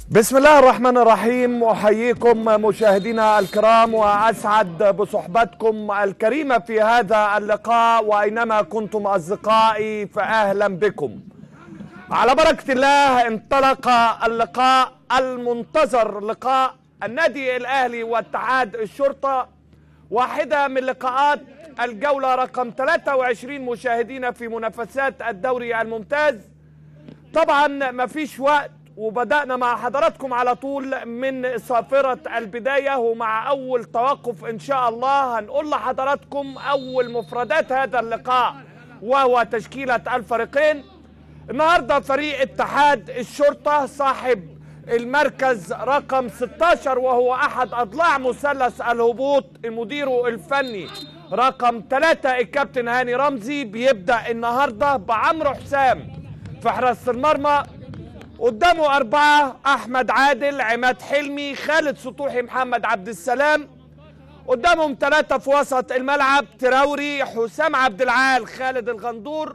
بسم الله الرحمن الرحيم احييكم مشاهدينا الكرام واسعد بصحبتكم الكريمه في هذا اللقاء واينما كنتم اصدقائي فاهلا بكم. على بركه الله انطلق اللقاء المنتظر لقاء النادي الاهلي واتحاد الشرطه واحده من لقاءات الجوله رقم 23 مشاهدينا في منافسات الدوري الممتاز. طبعا مفيش وقت وبدأنا مع حضراتكم على طول من صافرة البداية ومع أول توقف إن شاء الله هنقول لحضراتكم أول مفردات هذا اللقاء وهو تشكيلة الفريقين النهاردة فريق اتحاد الشرطة صاحب المركز رقم 16 وهو أحد أضلاع مثلث الهبوط مديره الفني رقم 3 الكابتن هاني رمزي بيبدأ النهاردة بعمرو حسام في حراسة المرمى قدامه أربعة أحمد عادل عماد حلمي خالد سطوحي محمد عبد السلام قدامهم ثلاثة في وسط الملعب تراوري حسام عبد العال خالد الغندور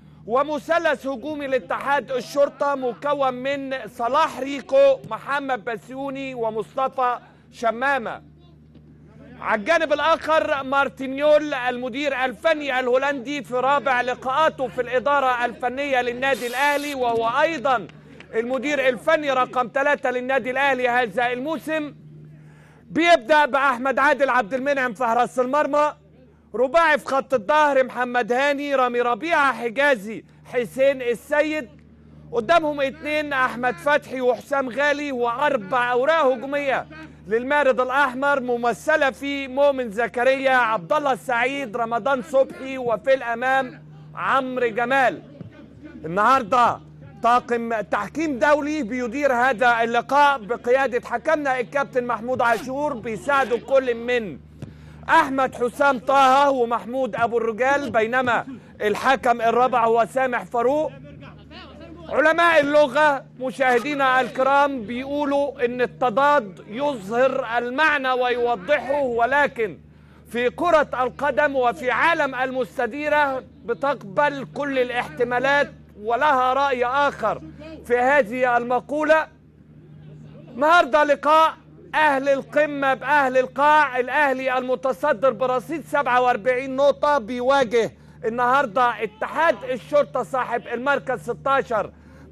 ومثلث هجومي لاتحاد الشرطة مكون من صلاح ريكو محمد بسيوني ومصطفى شمامة على الجانب الآخر مارتينيول المدير الفني الهولندي في رابع لقاءاته في الإدارة الفنية للنادي الأهلي وهو أيضا المدير الفني رقم ثلاثة للنادي الأهلي هذا الموسم بيبدأ بأحمد عادل عبد المنعم في حراس المرمى رباعي في خط الظهر محمد هاني رامي ربيعة حجازي حسين السيد قدامهم اتنين أحمد فتحي وحسام غالي وأربع أوراق هجومية للمارد الأحمر ممثلة في مؤمن زكريا عبد الله السعيد رمضان صبحي وفي الأمام عمرو جمال النهارده طاقم تحكيم دولي بيدير هذا اللقاء بقيادة حكمنا الكابتن محمود عاشور بيساعده كل من أحمد حسام طه ومحمود أبو الرجال بينما الحكم الرابع هو سامح فاروق علماء اللغة مشاهدينا الكرام بيقولوا ان التضاد يظهر المعنى ويوضحه ولكن في كرة القدم وفي عالم المستديرة بتقبل كل الاحتمالات ولها رأي آخر في هذه المقولة النهاردة لقاء أهل القمة بأهل القاع الأهلي المتصدر برصيد 47 نقطة بيواجه النهاردة اتحاد الشرطة صاحب المركز 16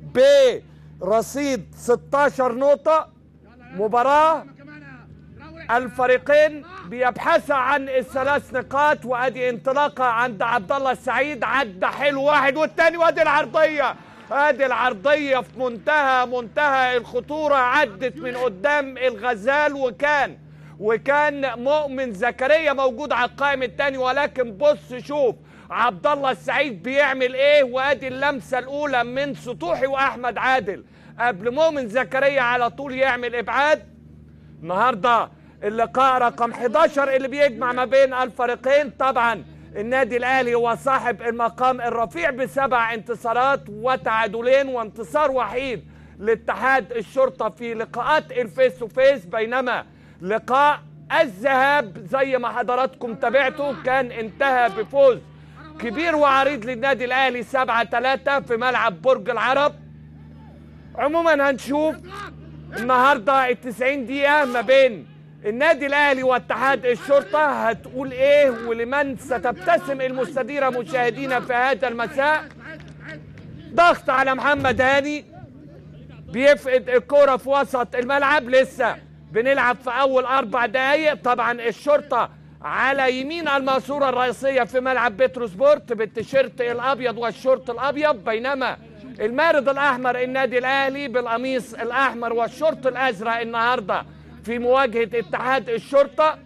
برصيد 16 نقطة مباراة الفريقين بيبحثا عن الثلاث نقاط وادي انطلاقه عند عبد الله السعيد عدى حلو واحد والتاني وادي العرضيه ادي العرضيه في منتهى منتهى الخطوره عدت من قدام الغزال وكان وكان مؤمن زكريا موجود على القائم الثاني ولكن بص شوف عبد الله السعيد بيعمل ايه وادي اللمسه الاولى من سطوحي واحمد عادل قبل مؤمن زكريا على طول يعمل ابعاد النهارده اللقاء رقم 11 اللي بيجمع ما بين الفريقين طبعا النادي الاهلي هو صاحب المقام الرفيع بسبع انتصارات وتعادلين وانتصار وحيد لاتحاد الشرطه في لقاءات الفيس تو فيس بينما لقاء الذهاب زي ما حضراتكم تابعتوا كان انتهى بفوز كبير وعريض للنادي الاهلي 7 3 في ملعب برج العرب عموما هنشوف النهارده ال 90 دقيقه ما بين النادي الاهلي واتحاد الشرطه هتقول ايه ولمن ستبتسم المستديره مشاهدينا في هذا المساء ضغط على محمد هاني بيفقد الكرة في وسط الملعب لسه بنلعب في اول اربع دقايق طبعا الشرطه على يمين الماسوره الرئيسيه في ملعب بترو سبورت بالتيشيرت الابيض والشورت الابيض بينما المارد الاحمر النادي الاهلي بالقميص الاحمر والشورت الازرق النهارده في مواجهة اتحاد الشرطة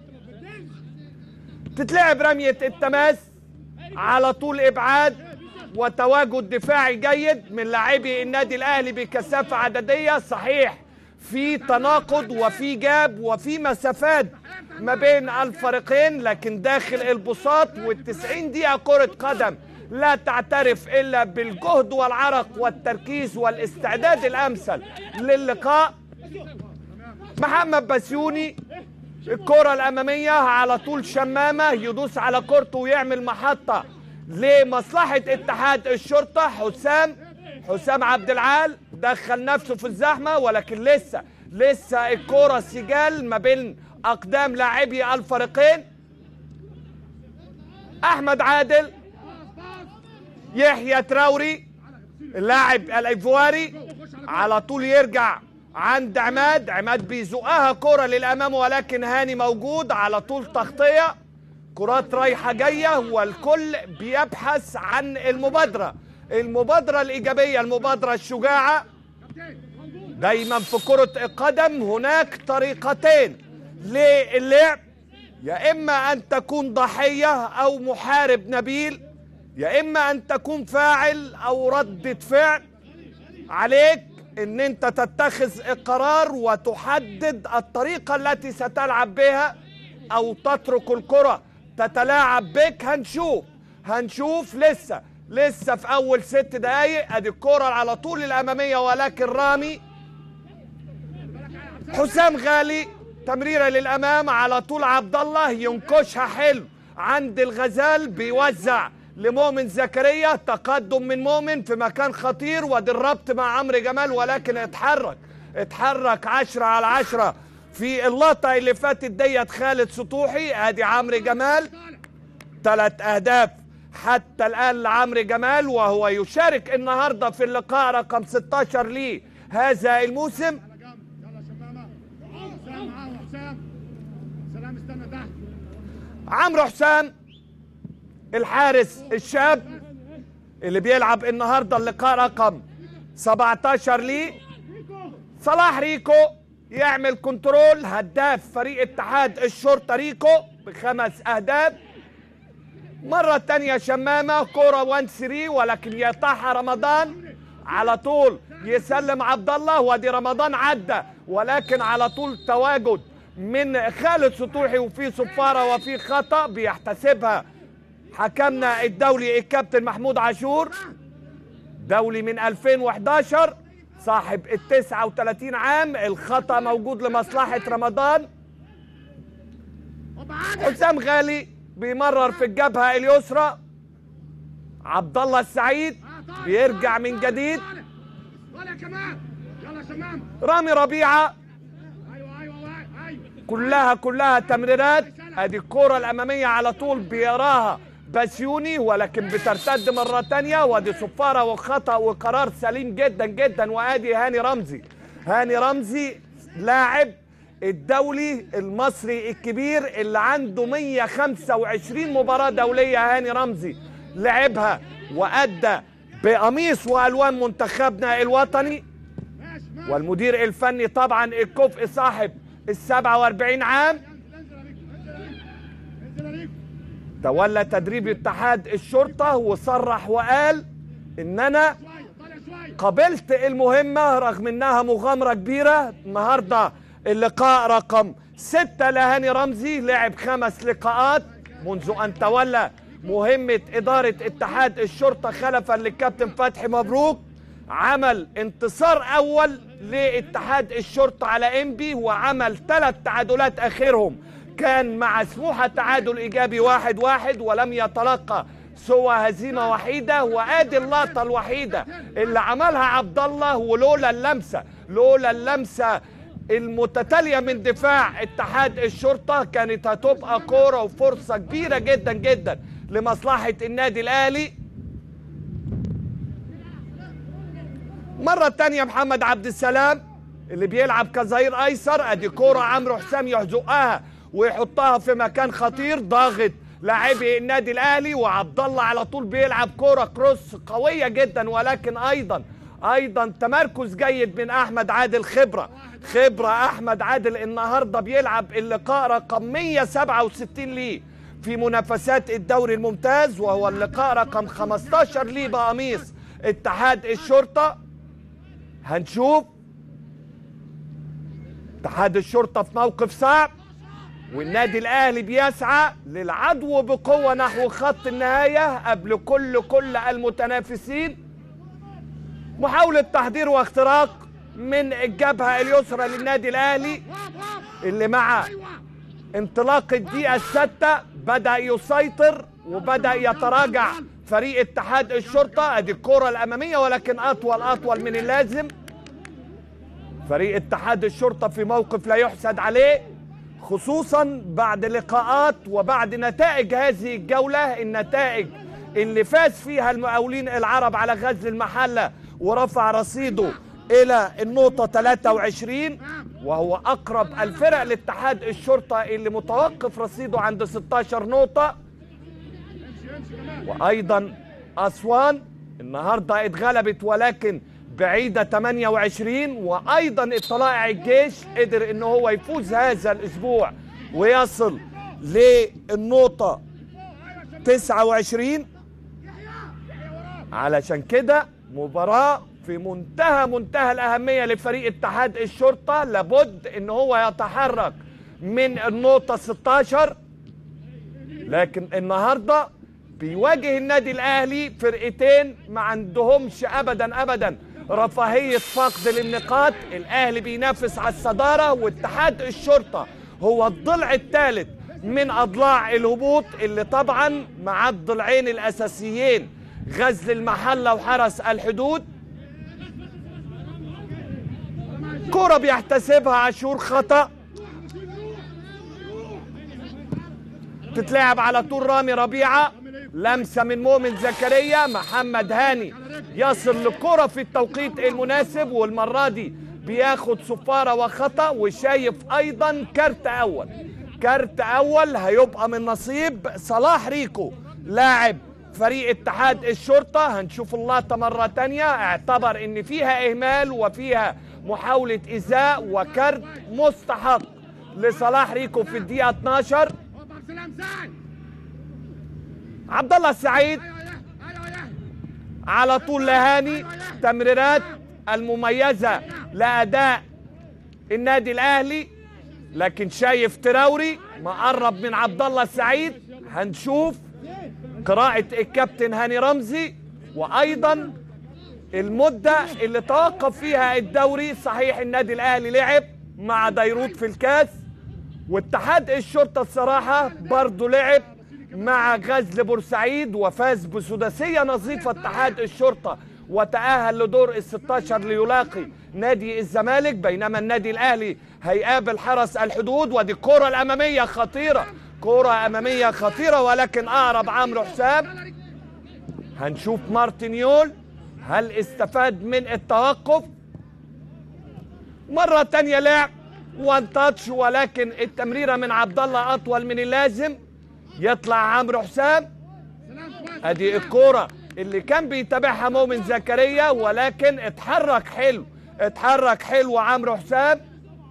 تتلعب رمية التماس على طول إبعاد وتواجد دفاعي جيد من لاعبي النادي الأهلي بكثافة عددية صحيح في تناقض وفي جاب وفي مسافات ما بين الفريقين لكن داخل البساط والتسعين دقيقة كرة قدم لا تعترف إلا بالجهد والعرق والتركيز والاستعداد الأمثل للقاء محمد بسيوني الكرة الأمامية على طول شمامة يدوس على كورته ويعمل محطة لمصلحة اتحاد الشرطة حسام حسام عبد العال دخل نفسه في الزحمه ولكن لسه لسه الكوره سجال ما بين اقدام لاعبي الفريقين احمد عادل يحيى تراوري اللاعب الايفواري على طول يرجع عند عماد عماد بيزقها كرة للامام ولكن هاني موجود على طول تغطية كرات رايحة جاية والكل بيبحث عن المبادرة المبادرة الإيجابية المبادرة الشجاعة دايما في كرة القدم هناك طريقتين للعب يا إما أن تكون ضحية أو محارب نبيل يا إما أن تكون فاعل أو ردة فعل عليك ان انت تتخذ القرار وتحدد الطريقة التي ستلعب بها او تترك الكرة تتلاعب بك هنشوف هنشوف لسه لسه في اول ست دقايق ادي الكرة على طول الامامية ولكن رامي حسام غالي تمريرة للامام على طول عبد الله ينكشها حلو عند الغزال بيوزع لمؤمن زكريا تقدم من مؤمن في مكان خطير وادي الربط مع عمرو جمال ولكن اتحرك اتحرك عشرة على عشرة في اللقطة اللي فاتت ديت خالد سطوحي ادي عمرو جمال ثلاث اهداف حتى الان لعمرو جمال وهو يشارك النهارده في اللقاء رقم 16 ليه هذا الموسم يلا شمامة حسام معاهم حسام سلام استنى تحت عمرو حسام الحارس الشاب اللي بيلعب النهارده اللقاء رقم 17 ليه صلاح ريكو يعمل كنترول هداف فريق اتحاد الشرطه ريكو بخمس اهداف مرة تانية شمامة كرة 1 3 ولكن يقطعها رمضان على طول يسلم عبد الله وادي رمضان عدى ولكن على طول تواجد من خالد سطوحي وفي صفارة وفي خطأ بيحتسبها حكمنا الدولي الكابتن محمود عاشور دولي من 2011 صاحب ال 39 عام الخطأ موجود لمصلحة رمضان هوبا عادل حسام غالي بيمرر في الجبهة اليسرى عبد الله السعيد بيرجع من جديد ولا كمان يلا شمام رامي ربيعة ايوه ايوه ايوه كلها كلها تمريرات ادي الكرة الامامية على طول بيراها بسيوني ولكن بترتد مرة تانية وادي صفارة وخطأ وقرار سليم جدا جدا وادي هاني رمزي هاني رمزي لاعب الدولي المصري الكبير اللي عنده 125 مباراة دولية هاني رمزي لعبها وأدى بقميص وألوان منتخبنا الوطني ماشي ماشي والمدير الفني طبعا الكفء صاحب ال 47 عام انزل يا ريكو انزل يا ريكو انزل يا ريكو تولى تدريب اتحاد الشرطة وصرح وقال ان انا شويه طالع شويه قبلت المهمة رغم انها مغامرة كبيرة النهاردة اللقاء رقم ستة لهاني رمزي لعب خمس لقاءات منذ ان تولى مهمة ادارة اتحاد الشرطة خلفا للكابتن فتحي مبروك عمل انتصار اول لاتحاد الشرطة على انبي وعمل ثلاث تعادلات اخرهم كان مع سموحة تعادل ايجابي واحد واحد ولم يتلقى سوى هزيمة وحيدة وادي اللقطة الوحيدة اللي عملها عبد الله ولولا اللمسة لولا اللمسة المتتالية من دفاع اتحاد الشرطة كانت هتبقى كورة وفرصة كبيرة جدا جدا لمصلحة النادي الاهلي مرة تانية محمد عبد السلام اللي بيلعب كظهير ايسر ادي كورة عمرو حسام يحزقها ويحطها في مكان خطير ضاغط لاعبي النادي الاهلي وعبد الله على طول بيلعب كورة كروس قوية جدا ولكن ايضا ايضا تمركز جيد من احمد عادل خبرة خبرة احمد عادل النهاردة بيلعب اللقاء رقم 167 ليه في منافسات الدوري الممتاز وهو اللقاء رقم 15 ليه بقميص اتحاد الشرطة هنشوف اتحاد الشرطة في موقف صعب والنادي الاهلي بيسعى للعدو بقوة نحو خط النهاية قبل كل كل المتنافسين محاولة تحضير واختراق من الجبهة اليسرى للنادي الاهلي واقف واقف اللي مع ايوه انطلاق الدقيقة الستة بدأ يسيطر وبدأ يتراجع فريق اتحاد الشرطه ادي الكره الاماميه ولكن اطول اطول من اللازم فريق اتحاد الشرطه في موقف لا يحسد عليه خصوصا بعد لقاءات وبعد نتائج هذه الجوله النتائج اللي فاز فيها المقاولين العرب على غزل المحله ورفع رصيده الى النقطه 23 وهو اقرب الفرق لاتحاد الشرطه اللي متوقف رصيده عند 16 نقطه وايضا اسوان النهارده اتغلبت ولكن بعيده 28 وايضا الطلائع الجيش قدر ان هو يفوز هذا الاسبوع ويصل للنقطه 29 علشان كده مباراه في منتهى منتهى الاهميه لفريق اتحاد الشرطه لابد ان هو يتحرك من النقطه 16 لكن النهارده بيواجه النادي الاهلي فرقتين ما عندهمش ابدا ابدا رفاهيه فقد للنقاط الاهلي بينافس على الصداره واتحاد الشرطه هو الضلع الثالث من اضلاع الهبوط اللي طبعا مع الضلعين الاساسيين غزل المحله وحرس الحدود كرة بيحتسبها عاشور خطأ تتلعب على طول رامي ربيعة لمسة من مؤمن زكريا محمد هاني يصل للكرة في التوقيت المناسب والمرة دي بياخد صفارة وخطأ وشايف أيضا كارت أول كارت أول هيبقى من نصيب صلاح ريكو لاعب فريق اتحاد الشرطة هنشوف اللقطة مرة تانية اعتبر ان فيها اهمال وفيها محاولة ايذاء وكارت مستحق لصلاح ريكو في الدقيقة 12 هوب عبد السلام سعد عبد الله السعيد ايوه يا ايوه يا على طول لهاني تمريرات المميزة لأداء النادي الأهلي لكن شايف تراوري مقرب من عبد الله السعيد هنشوف قراءة الكابتن هاني رمزي وأيضا المدة اللي توقف فيها الدوري صحيح النادي الأهلي لعب مع ديروت في الكاس واتحاد الشرطة الصراحة برضه لعب مع غزل بورسعيد وفاز بسداسية نظيفة اتحاد الشرطة وتأهل لدور ال 16 ليلاقي نادي الزمالك بينما النادي الأهلي هيقابل حرس الحدود ودي الكرة الأمامية خطيرة كرة أمامية خطيرة ولكن أقرب عمرو حسام هنشوف مارتينيول هل استفاد من التوقف مرة تانية لعب وان تاتش ولكن التمريرة من عبد الله أطول من اللازم يطلع عمرو حسام سلام كويس ادي الكوره اللي كان بيتابعها مؤمن زكريا ولكن اتحرك حلو اتحرك حلو عمرو حسام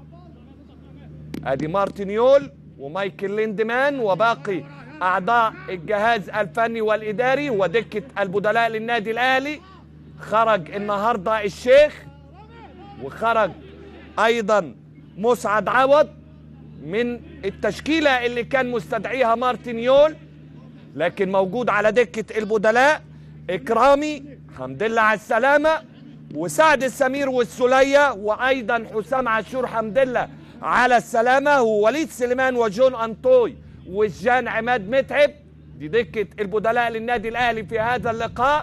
ادي مارتينيول ومايكل ليندمان وباقي اعضاء الجهاز الفني والاداري ودكه البدلاء للنادي الاهلي خرج النهارده الشيخ وخرج ايضا مسعد عوض من التشكيله اللي كان مستدعيها مارتينيول لكن موجود على دكة البدلاء إكرامي حمد لله على السلامة وسعد السمير والسلية وأيضا حسام عاشور حمد لله على السلامة ووليد سليمان وجون أنطوي وجان عماد متعب دي دكة البدلاء للنادي الأهلي في هذا اللقاء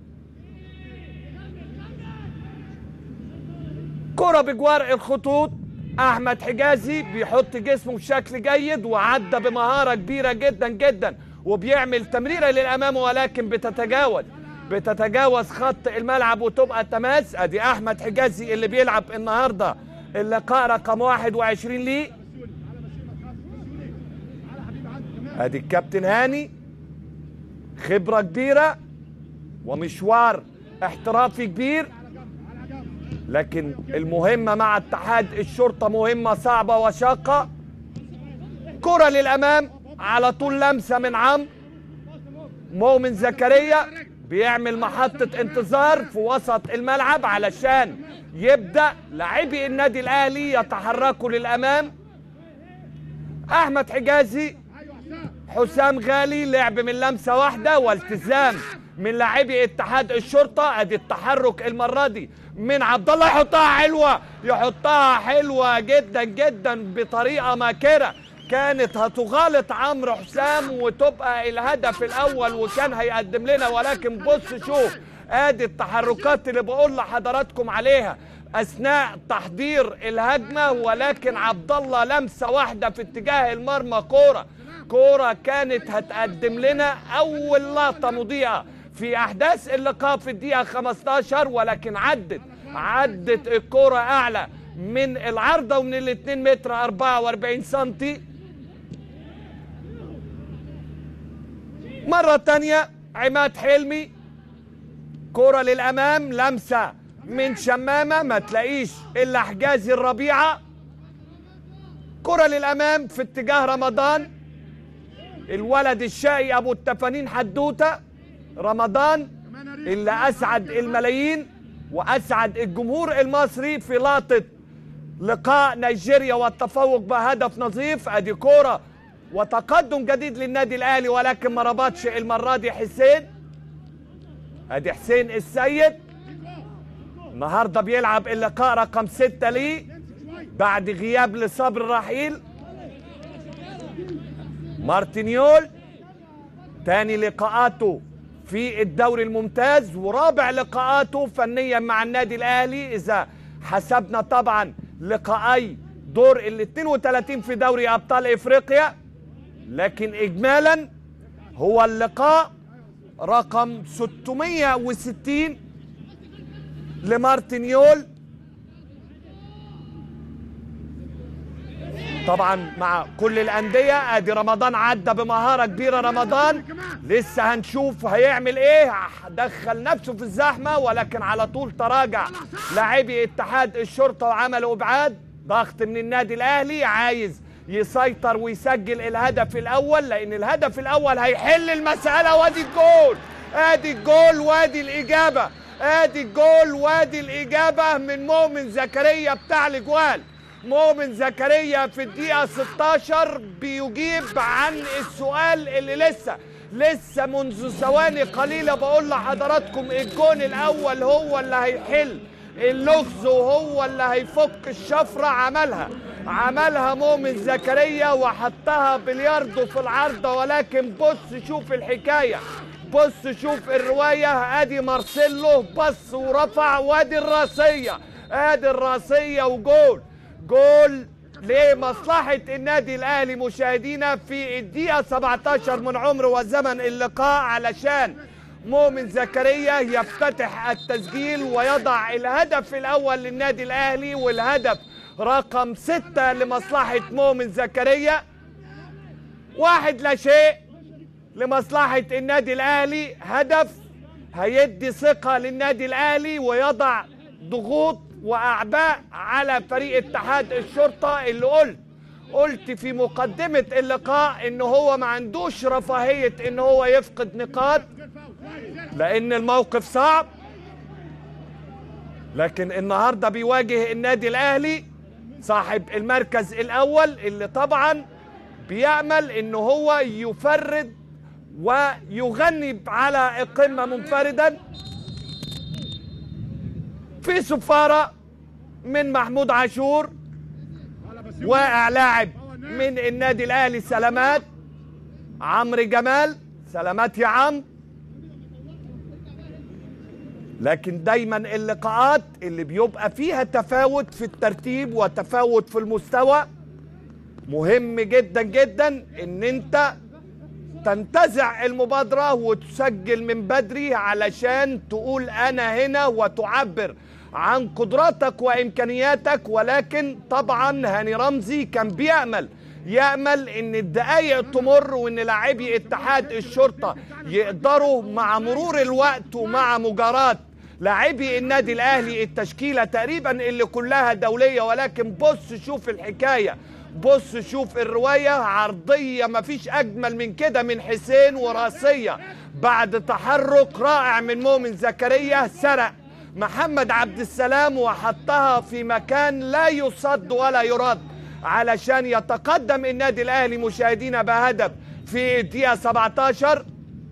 كرة بجوار الخطوط احمد حجازي بيحط جسمه بشكل جيد وعدى بمهاره كبيره جدا جدا وبيعمل تمريره للامام ولكن بتتجاوز بتتجاوز خط الملعب وتبقى تماس ادي احمد حجازي اللي بيلعب النهارده اللقاء رقم 21 ليه ادي الكابتن هاني خبره كبيره ومشوار احترافي كبير لكن المهمة مع اتحاد الشرطة مهمة صعبة وشاقة كرة للأمام على طول لمسة من عمرو مؤمن زكريا بيعمل محطة انتظار في وسط الملعب علشان يبدأ لاعبي النادي الأهلي يتحركوا للأمام أحمد حجازي حسام غالي لعب من لمسة واحدة والتزام من لاعبي اتحاد الشرطة ادي التحرك المرة دي من عبد الله يحطها حلوة يحطها حلوة جدا جدا بطريقة ماكرة كانت هتغالط عمرو حسام وتبقى الهدف الاول وكان هيقدم لنا ولكن بص شوف ادي التحركات اللي بقول لحضراتكم عليها اثناء تحضير الهجمه ولكن عبد الله لمسه واحده في اتجاه المرمى كوره كوره كانت هتقدم لنا اول لقطه مضيئه في احداث اللقاء في الدقيقه 15 ولكن عدت عدت الكوره اعلى من العارضه ومن ال 2 متر 44 سنتي مرة تانية عماد حلمي كرة للأمام لمسة من شمامة ما تلاقيش إلا حجازي الربيعة كرة للأمام في اتجاه رمضان الولد الشقي أبو التفانين حدوتة رمضان اللي أسعد الملايين وأسعد الجمهور المصري في لقطة لقاء نيجيريا والتفوق بهدف نظيف ادي كوره وتقدم جديد للنادي الاهلي ولكن ما ربطش المره دي حسين ادي حسين السيد النهارده بيلعب اللقاء رقم ستة ليه بعد غياب لصبر رحيل مارتينيول تاني لقاءاته في الدوري الممتاز ورابع لقاءاته فنيا مع النادي الاهلي اذا حسبنا طبعا لقاءي دور ال 32 في دوري ابطال افريقيا لكن اجمالا هو اللقاء رقم 660 لمارتينيول طبعا مع كل الانديه ادي رمضان عدى بمهاره كبيره رمضان لسه هنشوف هيعمل ايه دخل نفسه في الزحمه ولكن على طول تراجع لاعبي اتحاد الشرطه وعملوا ابعاد ضغط من النادي الاهلي عايز يسيطر ويسجل الهدف الاول لان الهدف الاول هيحل المساله وادي الجول ادي الجول وادي الاجابه ادي الجول وادي الاجابه من مؤمن زكريا بتاع الاجوال مؤمن زكريا في الدقيقة 16 بيجيب عن السؤال اللي لسه لسه منذ ثواني قليلة بقول لحضراتكم الجون الأول هو اللي هيحل اللغز وهو اللي هيفك الشفرة عملها عملها مؤمن زكريا وحطها بلياردو في العارضة ولكن بص شوف الحكاية بص شوف الرواية ادي مارسيلو بص ورفع وادي الراسية ادي الراسية وجول جول لمصلحة النادي الأهلي مشاهدينا في الدقيقة 17 من عمر وزمن اللقاء علشان مؤمن زكريا يفتتح التسجيل ويضع الهدف الأول للنادي الأهلي والهدف رقم ستة لمصلحة مؤمن زكريا واحد لا شيء لمصلحة النادي الأهلي هدف هيدي ثقة للنادي الأهلي ويضع ضغوط واعباء على فريق اتحاد الشرطه اللي قلت قلت في مقدمه اللقاء ان هو ما عندوش رفاهيه ان هو يفقد نقاط لان الموقف صعب لكن النهارده بيواجه النادي الاهلي صاحب المركز الاول اللي طبعا بيامل ان هو يفرد ويغني على القمه منفردا في سفارة من محمود عاشور واقع لاعب من النادي الاهلي سلامات عمرو جمال سلامات يا عم لكن دايما اللقاءات اللي بيبقى فيها تفاوت في الترتيب وتفاوت في المستوى مهم جدا جدا ان انت تنتزع المبادرة وتسجل من بدري علشان تقول أنا هنا وتعبر عن قدراتك وإمكانياتك ولكن طبعا هاني رمزي كان بيأمل يأمل إن الدقايق تمر وإن لاعبي اتحاد الشرطة يقدروا مع مرور الوقت ومع مجاراة لاعبي النادي الأهلي التشكيلة تقريبا اللي كلها دولية ولكن بص شوف الحكاية بص شوف الرواية عرضية مفيش أجمل من كده من حسين وراسية بعد تحرك رائع من مؤمن زكريا سرق محمد عبد السلام وحطها في مكان لا يصد ولا يرد علشان يتقدم النادي الأهلي مشاهدينا بهدف في الدقيقة 17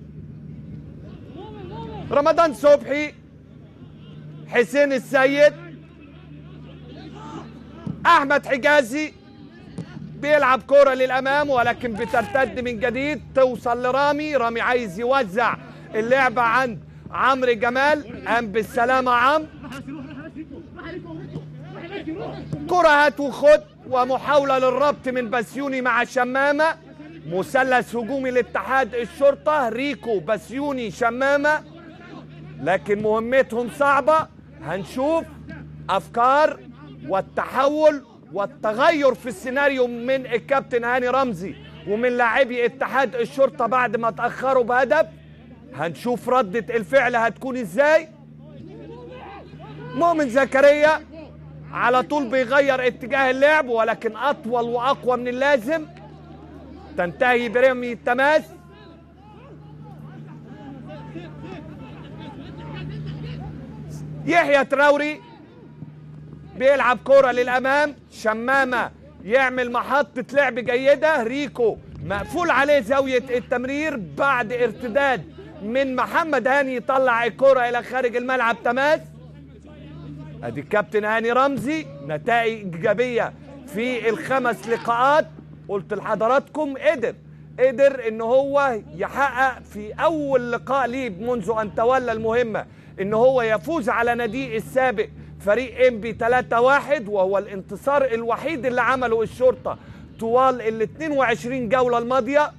رمضان صبحي حسين السيد أحمد حجازي بيلعب كرة للأمام ولكن بترتد من جديد توصل لرامي رامي عايز يوزع اللعبة عند عمرو جمال قام بالسلامة عمرو كرة هات وخد ومحاولة للربط من بسيوني مع شمامة مثلث هجومي لاتحاد الشرطة ريكو بسيوني شمامة لكن مهمتهم صعبة هنشوف أفكار والتحول والتغير في السيناريو من الكابتن هاني رمزي ومن لاعبي اتحاد الشرطة بعد ما تأخروا بهدف هنشوف ردة الفعل هتكون ازاي مؤمن زكريا على طول بيغير اتجاه اللعب ولكن اطول واقوى من اللازم تنتهي برمي التماس يحيى تراوري بيلعب كرة للأمام شمامة يعمل محطة لعب جيدة ريكو مقفول عليه زاوية التمرير بعد ارتداد من محمد هاني يطلع الكرة إلى خارج الملعب تماس ادي الكابتن هاني رمزي نتائج ايجابيه في الخمس لقاءات قلت لحضراتكم قدر قدر ان هو يحقق في اول لقاء ليه منذ ان تولى المهمه ان هو يفوز على ناديه السابق فريق ام بي 3 1 وهو الانتصار الوحيد اللي عمله الشرطه طوال ال 22 جوله الماضيه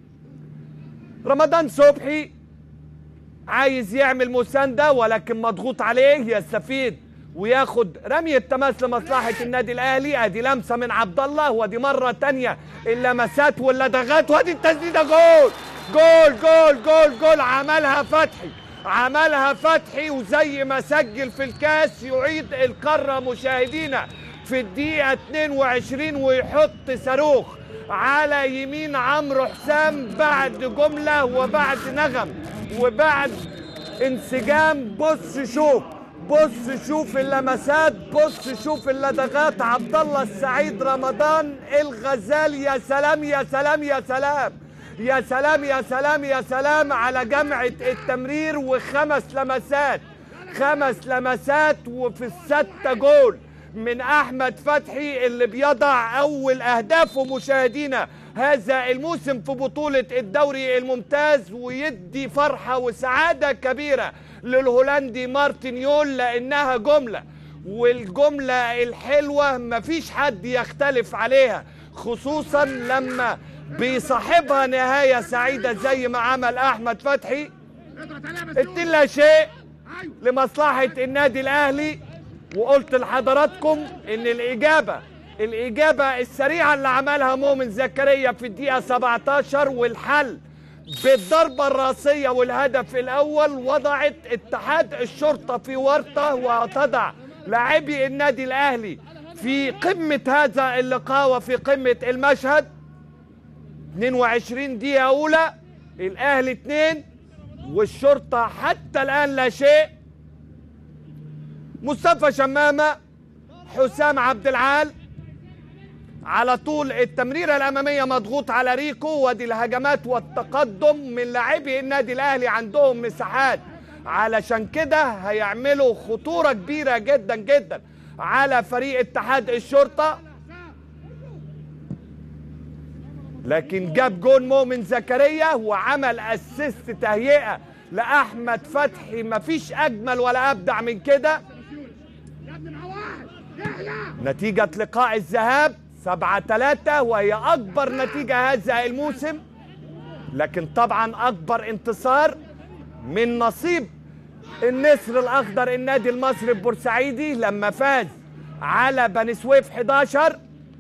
رمضان صبحي عايز يعمل مسانده ولكن مضغوط عليه يستفيد وياخد رمي التماس لمصلحه النادي الاهلي ادي لمسه من عبد الله ودي مره تانية اللمسات واللدغات وادي التسديده جول جول جول جول جول عملها فتحي عملها فتحي وزي ما سجل في الكاس يعيد القاره مشاهدينا في الدقيقه 22 ويحط صاروخ على يمين عمرو حسام بعد جمله وبعد نغم وبعد انسجام بص شوف بص شوف اللمسات بص شوف اللدغات عبد الله السعيد رمضان الغزال يا سلام يا سلام يا سلام يا سلام يا سلام يا سلام على جمعة التمرير وخمس لمسات خمس لمسات وفي الستة جول من احمد فتحي اللي بيضع اول اهدافه مشاهدينا هذا الموسم في بطولة الدوري الممتاز ويدي فرحة وسعادة كبيرة للهولندي مارتن يول لانها جملة والجملة الحلوة مفيش حد يختلف عليها خصوصا لما بيصاحبها نهاية سعيدة زي ما عمل احمد فتحي اضغط عليها بس اتنين لا شيء لمصلحة النادي الأهلي وقلت لحضراتكم إن الإجابة الإجابة السريعة اللي عملها مؤمن زكريا في الدقيقة 17 والحل بالضربة الراسية والهدف الأول وضعت اتحاد الشرطة في ورطة وتضع لاعبي النادي الأهلي في قمة هذا اللقاء وفي قمة المشهد 22 دقيقة أولى الأهلي 2 والشرطة حتى الآن لا شيء مصطفى شمامة حسام عبد العال على طول التمريرة الأمامية مضغوط على ريكو ودي الهجمات والتقدم من لاعبي النادي الأهلي عندهم مساحات علشان كده هيعملوا خطورة كبيرة جدا جدا على فريق اتحاد الشرطة لكن جاب جون مؤمن زكريا وعمل اسيست تهيئه لاحمد فتحي مفيش اجمل ولا ابدع من كده يا ابني مع واحد يحيى نتيجه لقاء الذهاب 7 3 وهي اكبر نتيجه هذا الموسم لكن طبعا اكبر انتصار من نصيب النسر الاخضر النادي المصري البورسعيدي لما فاز على بني سويف 11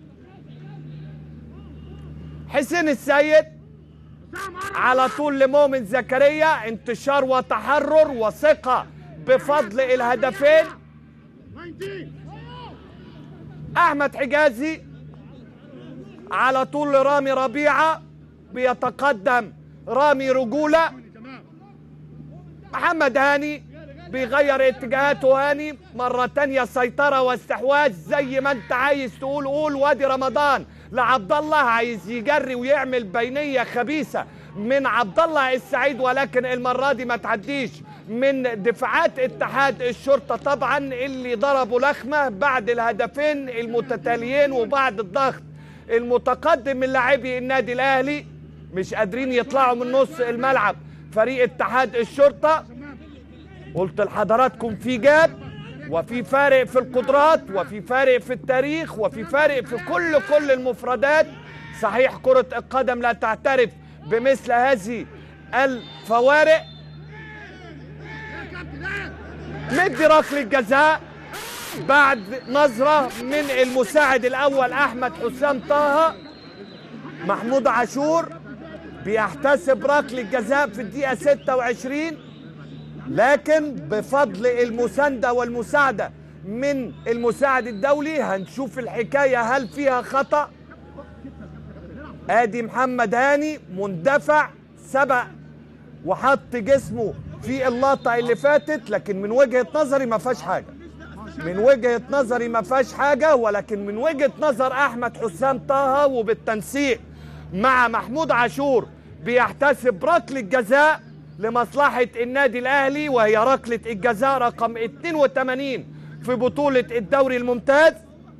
حسين السيد حسام عرب على طول لمؤمن زكريا انتشار وتحرر وثقة بفضل الهدفين 19 أحمد حجازي على طول لرامي ربيعة بيتقدم رامي رجولة تمام محمد هاني بيغير اتجاهاته هاني مرة تانية سيطرة واستحواذ زي ما انت عايز تقول قول وادي رمضان لعبد الله عايز يجري ويعمل بينية خبيثة من عبد الله السعيد ولكن المرة دي ما تعديش من دفاعات اتحاد الشرطة طبعا اللي ضربوا لخمة بعد الهدفين المتتاليين وبعد الضغط المتقدم من لاعبي النادي الاهلي مش قادرين يطلعوا من نص الملعب فريق اتحاد الشرطه قلت لحضراتكم في جاب وفي فارق في القدرات وفي فارق في التاريخ وفي فارق في كل كل المفردات صحيح كرة القدم لا تعترف بمثل هذه الفوارق مدي ركلة جزاء بعد نظرة من المساعد الأول أحمد حسام طه محمود عاشور بيحتسب ركلة جزاء في الدقيقة 26 لكن بفضل المساندة والمساعدة من المساعد الدولي هنشوف الحكاية هل فيها خطأ ادي محمد هاني مندفع سبق وحط جسمه في اللقطة اللي فاتت لكن من وجهة نظري ما فيهاش حاجة من وجهة نظري ما فيهاش حاجة ولكن من وجهة نظر أحمد حسام طه وبالتنسيق مع محمود عاشور بيحتسب ركلة جزاء لمصلحة النادي الأهلي وهي ركلة الجزاء رقم 82 في بطولة الدوري الممتاز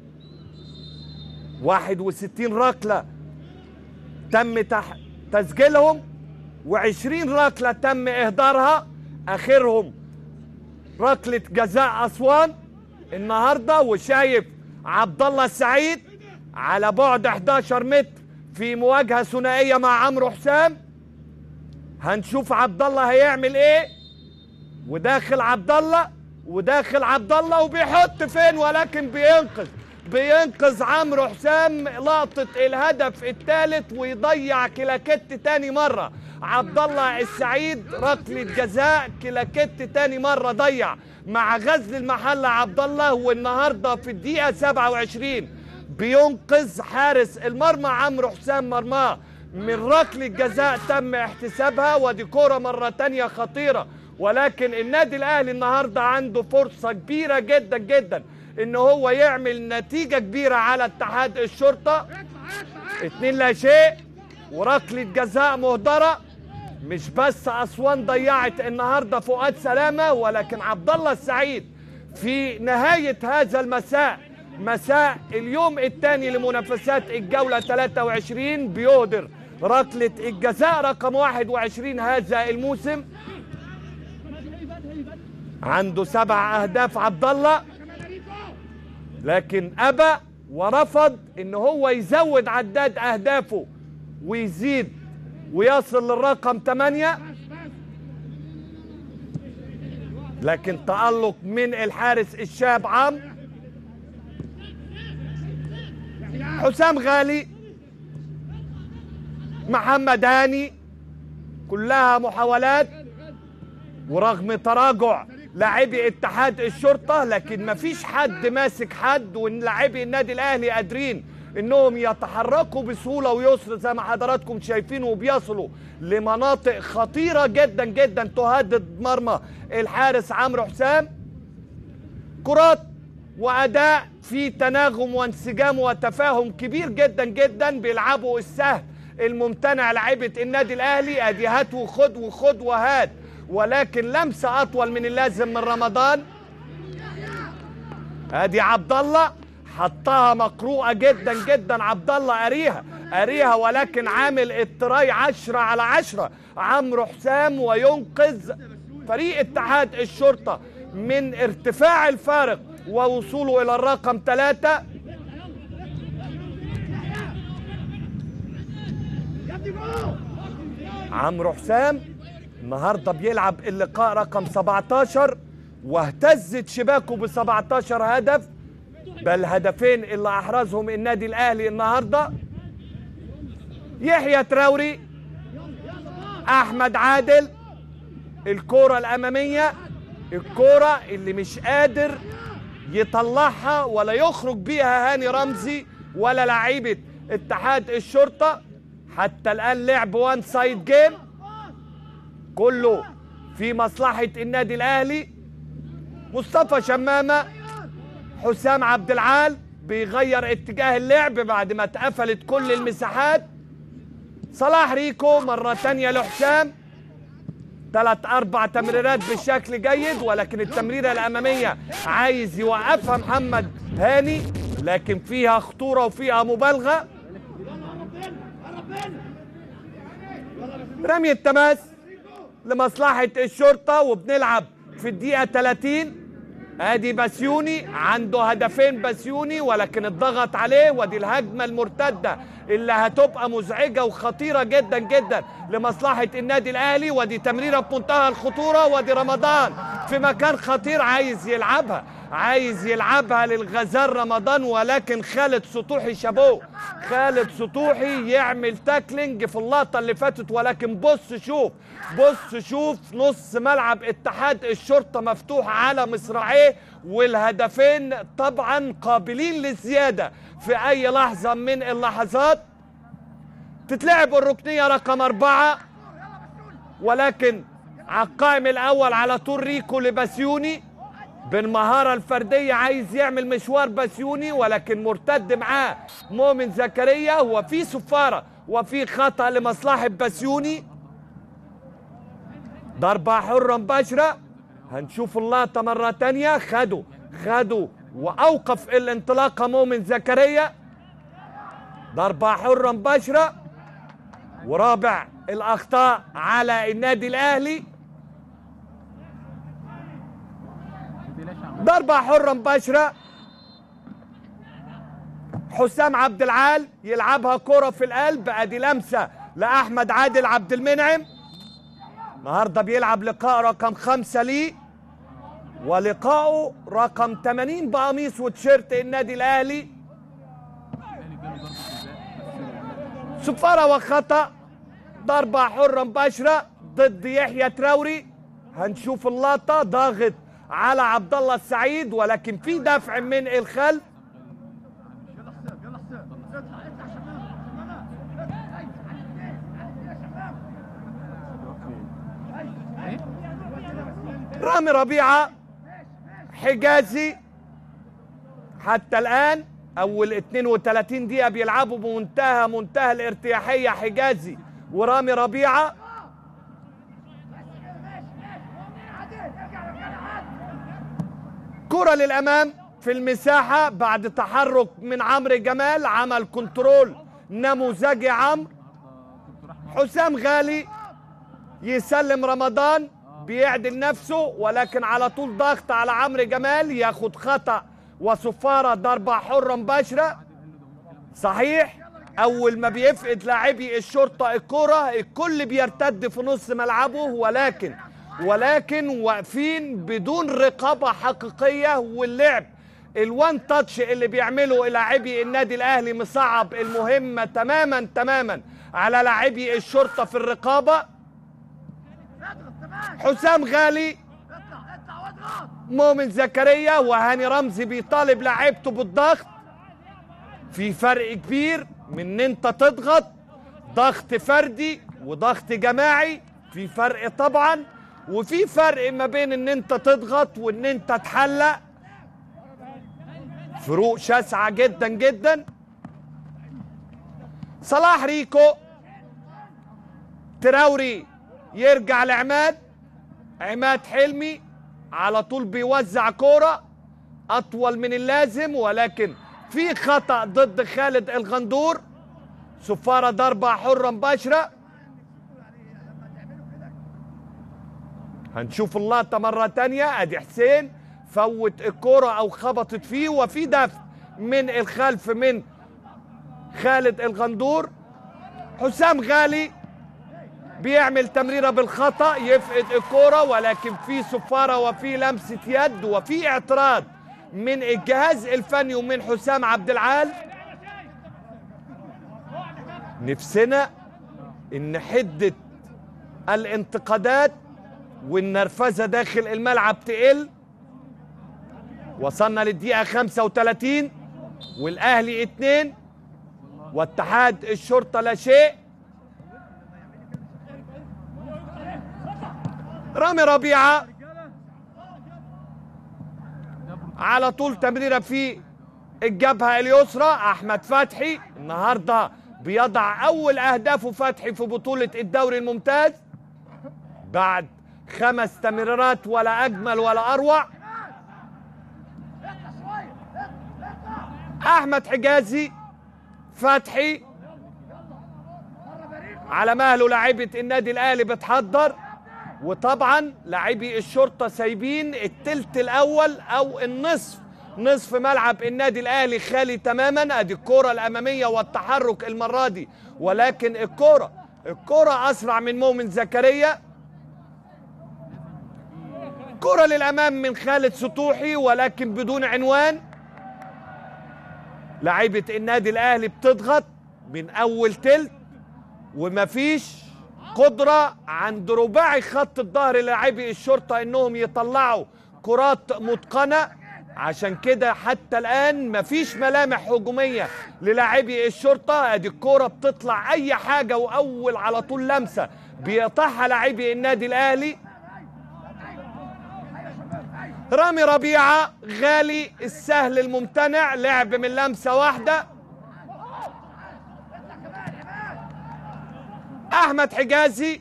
61 ركلة تم تح... تسجيلهم و20 ركلة تم إهدارها آخرهم ركلة جزاء أسوان النهاردة وشايف عبد الله السعيد على بعد 11 متر في مواجهة ثنائية مع عمرو حسام هنشوف عبد الله هيعمل ايه وداخل عبد الله وداخل عبد الله وبيحط فين ولكن بينقذ بينقذ عمرو حسام لقطة الهدف الثالث ويضيع كلاكيت تاني مرة عبد الله السعيد ركلة جزاء كلاكيت تاني مرة ضيع مع غزل المحلة عبد الله والنهاردة في الدقيقة 27 بينقذ حارس المرمى عمرو حسام مرماه من ركلة جزاء تم احتسابها ودي كرة مرة تانية خطيرة ولكن النادي الاهلي النهاردة عنده فرصة كبيرة جدا جدا ان هو يعمل نتيجة كبيرة على اتحاد الشرطة اتنين لا شيء وركلة جزاء مهدرة مش بس اسوان ضيعت النهارده فؤاد سلامة ولكن عبد الله السعيد في نهاية هذا المساء مساء اليوم الثاني لمنافسات الجولة 23 بيهدر ركلة الجزاء رقم 21 هذا الموسم عنده سبع أهداف عبد الله لكن أبى ورفض إن هو يزود عداد أهدافه ويزيد ويصل للرقم 8 لكن تألق من الحارس الشاب عمرو حسام غالي محمد هاني كلها محاولات ورغم تراجع لاعبي اتحاد الشرطة لكن مفيش حد ماسك حد ولاعبي النادي الاهلي قادرين انهم يتحركوا بسهولة ويسر زي ما حضراتكم شايفين وبيصلوا لمناطق خطيرة جدا جدا تهدد مرمى الحارس عمرو حسام كرات واداء في تناغم وانسجام وتفاهم كبير جدا جدا بيلعبوا السهل الممتنع لعيبه النادي الاهلي ادي هات وخد وخد وهات ولكن لمسه اطول من اللازم من رمضان ادي عبد الله حطها مقروءه جدا جدا عبد الله قاريها قاريها ولكن عامل التراي عشرة على عشرة عمرو حسام وينقذ فريق اتحاد الشرطة من ارتفاع الفارق ووصوله إلى الرقم ثلاثة عمرو حسام النهارده بيلعب اللقاء رقم 17 واهتزت شباكه ب 17 هدف بل هدفين اللي احرزهم النادي الاهلي النهارده يحيى تراوري احمد عادل الكرة الاماميه الكرة اللي مش قادر يطلعها ولا يخرج بيها هاني رمزي ولا لعيبه اتحاد الشرطه حتى الان لعب وان سايد جيم كله في مصلحه النادي الاهلي مصطفى شمامه حسام عبد العال بيغير اتجاه اللعب بعد ما اتقفلت كل المساحات صلاح ريكو مرة تانية لحسام ثلاث أربع تمريرات بشكل جيد ولكن التمريرة الأمامية عايز يوقفها محمد هاني لكن فيها خطورة وفيها مبالغة رمي التماس لمصلحة الشرطة وبنلعب في الدقيقة 30 ادي بسيوني عنده هدفين بسيوني ولكن الضغط عليه ودي الهجمة المرتدة اللي هتبقى مزعجة وخطيرة جدا جدا لمصلحة النادي الاهلي ودي تمريرة بمنتهى الخطورة ودي رمضان في مكان خطير عايز يلعبها عايز يلعبها للغزال رمضان ولكن خالد سطوحي شابوه خالد سطوحي يعمل تاكلينج في اللقطة اللي فاتت ولكن بص شوف بص شوف نص ملعب اتحاد الشرطة مفتوح على مصراعيه والهدفين طبعا قابلين للزيادة في أي لحظة من اللحظات تتلعب الركنية رقم أربعة ولكن على القائم الأول على طول ريكو لبسيوني بالمهارة الفردية عايز يعمل مشوار بسيوني ولكن مرتد معاه مؤمن زكريا وفي صفارة وفي خطأ لمصلحة بسيوني ضربة حرة مباشرة هنشوف اللقطة مرة تانية خدوا خدوا وأوقف الانطلاقة مؤمن زكريا ضربة حرة مباشرة ورابع الأخطاء على النادي الأهلي ضربة حرة مباشرة حسام عبد العال يلعبها كرة في القلب ادي لمسة لأحمد عادل عبد المنعم النهارده بيلعب لقاء رقم خمسة ليه ولقاءه رقم 80 بقميص وتيشيرت النادي الأهلي صفارة وخطأ ضربة حرة مباشرة ضد يحيى تراوري هنشوف اللقطة ضاغط على عبد الله السعيد ولكن في دفع من الخلف رامي ربيعة حجازي حتى الآن أول 32 دقيقة بيلعبوا بمنتهى منتهى الارتياحية حجازي ورامي ربيعة كرة للأمام في المساحة بعد تحرك من عمرو جمال عمل كنترول نموذجي عمرو حسام غالي يسلم رمضان بيعدل نفسه ولكن على طول ضغط على عمرو جمال ياخد خطأ وصفارة ضربة حرة مباشرة صحيح أول ما بيفقد لاعبي الشرطة الكرة الكل بيرتد في نص ملعبه ولكن ولكن واقفين بدون رقابة حقيقية واللعب الوان تاتش اللي بيعمله لاعبي النادي الاهلي مصعب المهمة تماما تماما على لاعبي الشرطة في الرقابة حسام غالي مؤمن زكريا وهاني رمزي بيطالب لاعيبته بالضغط في فرق كبير من ان انت تضغط ضغط فردي وضغط جماعي في فرق طبعا وفي فرق ما بين ان انت تضغط وان انت تحلق فروق شاسعة جدا جدا صلاح ريكو تراوري يرجع لعماد عماد حلمي على طول بيوزع كورة أطول من اللازم ولكن في خطأ ضد خالد الغندور صفارة ضربة حرة مباشرة هنشوف اللقطة مرة تانية ادي حسين فوت الكرة او خبطت فيه وفي دفع من الخلف من خالد الغندور حسام غالي بيعمل تمريرة بالخطأ يفقد الكرة ولكن في صفارة وفي لمسة يد وفي اعتراض من الجهاز الفني ومن حسام عبد العال نفسنا ان حدة الانتقادات والنرفزة داخل الملعب تقل وصلنا للدقيقة 35 والأهلي اتنين واتحاد الشرطة لا شيء رامي ربيعة على طول تمريرة في الجبهة اليسرى أحمد فتحي النهاردة بيضع أول أهدافه فتحي في بطولة الدوري الممتاز بعد خمس تمريرات ولا أجمل ولا أروع أحمد حجازي فتحي على مهله لاعيبه النادي الاهلي بتحضر وطبعا لاعبي الشرطه سايبين التلت الاول او النصف نصف ملعب النادي الاهلي خالي تماما ادي الكره الاماميه والتحرك المره دي ولكن الكره الكره اسرع من مؤمن زكريا كرة للأمام من خالد سطوحي ولكن بدون عنوان لعيبة النادي الأهلي بتضغط من أول تلت ومفيش قدرة عند رباعي خط الظهر لاعبي الشرطة إنهم يطلعوا كرات متقنة عشان كده حتى الآن مفيش ملامح هجومية للاعبي الشرطة ادي الكرة بتطلع أي حاجة وأول على طول لمسة بيقطعها لاعبي النادي الأهلي رامي ربيعة غالي السهل الممتنع لعب من لمسة واحدة أحمد حجازي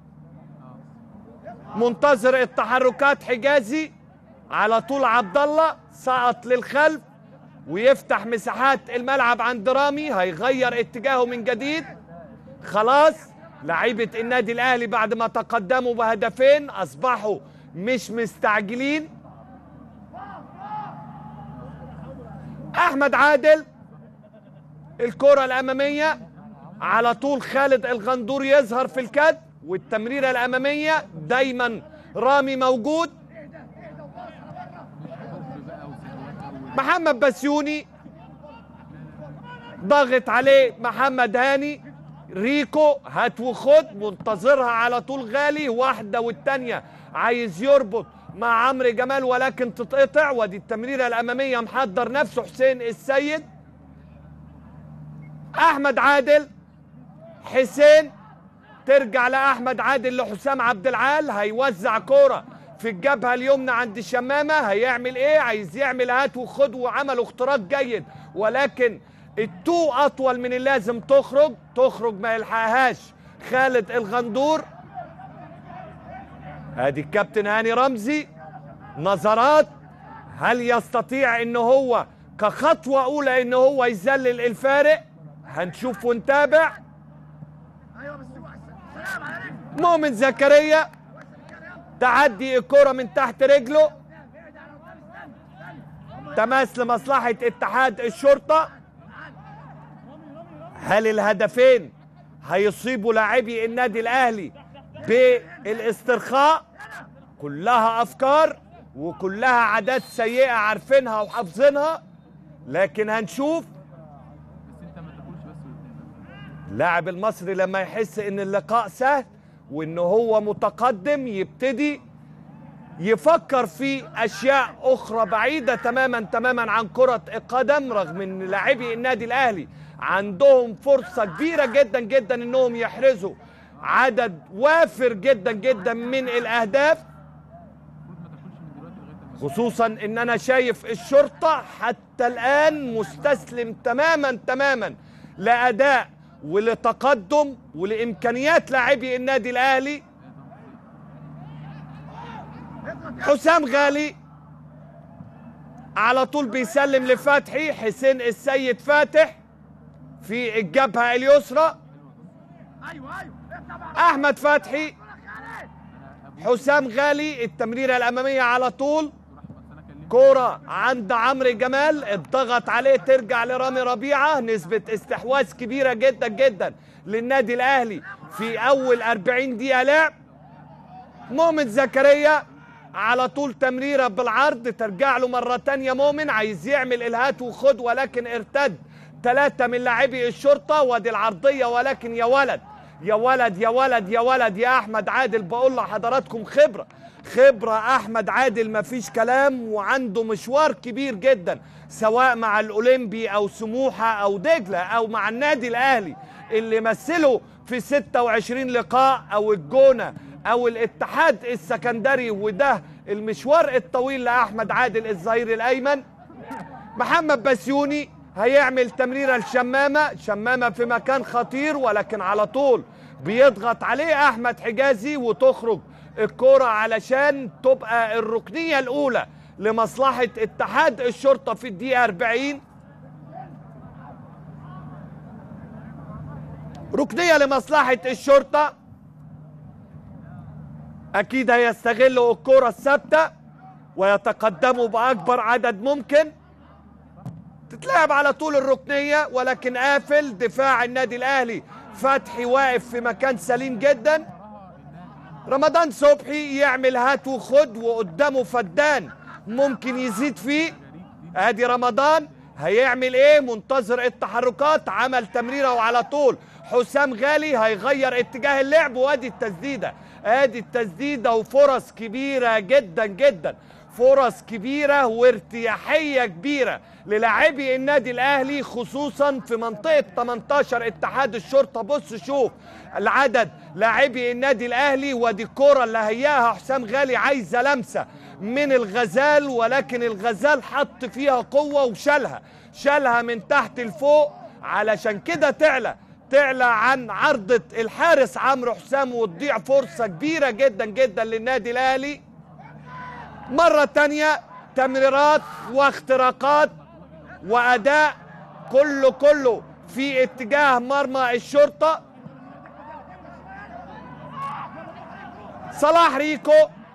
منتظر التحركات حجازي على طول عبد الله سقط للخلف ويفتح مساحات الملعب عند رامي هيغير اتجاهه من جديد خلاص لعيبة النادي الأهلي بعد ما تقدموا بهدفين أصبحوا مش مستعجلين احمد عادل الكره الاماميه على طول خالد الغندور يظهر في الكد والتمريره الاماميه دايما رامي موجود محمد بسيوني ضاغط عليه محمد هاني ريكو هات وخد منتظرها على طول غالي واحده والتانيه عايز يربط مع عمرو جمال ولكن تتقطع ودي التمريره الاماميه محضر نفسه حسين السيد احمد عادل حسين ترجع لاحمد عادل لحسام عبد العال هيوزع كوره في الجبهه اليمنى عند شمامه هيعمل ايه عايز يعمل هات وخد وعمل اختراق جيد ولكن التو اطول من اللازم تخرج تخرج ما يلحقهاش خالد الغندور ادي الكابتن هاني رمزي نظرات هل يستطيع ان هو كخطوه اولى ان هو يذلل الفارق هنشوف ونتابع مؤمن زكريا تعدي الكرة من تحت رجله تماس لمصلحة اتحاد الشرطة هل الهدفين هيصيبوا لاعبي النادي الاهلي بالاسترخاء كلها افكار وكلها عادات سيئه عارفينها وحافظينها لكن هنشوف اللاعب المصري لما يحس ان اللقاء سهل وان هو متقدم يبتدي يفكر في اشياء اخرى بعيده تماما تماما عن كره القدم رغم ان لاعبي النادي الاهلي عندهم فرصه كبيره جدا جدا انهم يحرزوا عدد وافر جدا جدا من الاهداف خصوصا ان انا شايف الشرطه حتى الان مستسلم تماما تماما لاداء ولتقدم ولامكانيات لاعبي النادي الاهلي حسام غالي على طول بيسلم لفتحي حسين السيد فاتح في الجبهه اليسرى احمد فتحي حسام غالي التمريره الاماميه على طول كرة عند عمرو جمال الضغط عليه ترجع لرامي ربيعة نسبة استحواذ كبيرة جدا جدا للنادي الأهلي في أول 40 دقيقة لعب مؤمن زكريا على طول تمريرة بالعرض ترجع له مرة تانية مؤمن عايز يعمل الهات وخد ولكن ارتد ثلاثة من لاعبي الشرطة وادي العرضية ولكن يا ولد يا ولد يا ولد يا ولد يا أحمد عادل بقول لحضراتكم خبرة خبرة أحمد عادل مفيش كلام وعنده مشوار كبير جدا سواء مع الأولمبي أو سموحة أو دجلة أو مع النادي الأهلي اللي مثله في 26 لقاء أو الجونة أو الاتحاد السكندري وده المشوار الطويل لأحمد عادل الظهير الأيمن محمد بسيوني هيعمل تمريرة لشمامة شمامة في مكان خطير ولكن على طول بيضغط عليه أحمد حجازي وتخرج الكرة علشان تبقى الركنية الأولى لمصلحة اتحاد الشرطة في الدقيقة 40 ركنيه لمصلحه الشرطه اكيد هيستغلوا الكره الثابته ويتقدموا باكبر عدد ممكن تتلعب على طول الركنيه ولكن قافل دفاع النادي الاهلي فتحي واقف في مكان سليم جدا رمضان صبحي يعمل هات وخد وقدامه فدان ممكن يزيد فيه ادي رمضان هيعمل ايه منتظر التحركات عمل تمريره وعلى طول حسام غالي هيغير اتجاه اللعب وادي التسديده ادي التسديده وفرص كبيره جدا جدا فرص كبيره وارتياحيه كبيره للاعبي النادي الاهلي خصوصا في منطقه 18 اتحاد الشرطه بص شوف العدد لاعبي النادي الاهلي ودي الكره اللي هياها حسام غالي عايزه لمسه من الغزال ولكن الغزال حط فيها قوه وشالها شالها من تحت لفوق علشان كده تعلى تعلى عن عرضة الحارس عمرو حسام وتضيع فرصة كبيرة جدا جدا للنادي الأهلي مرة تانية تمريرات واختراقات وأداء كله كله في اتجاه مرمى الشرطة صلاح ريكو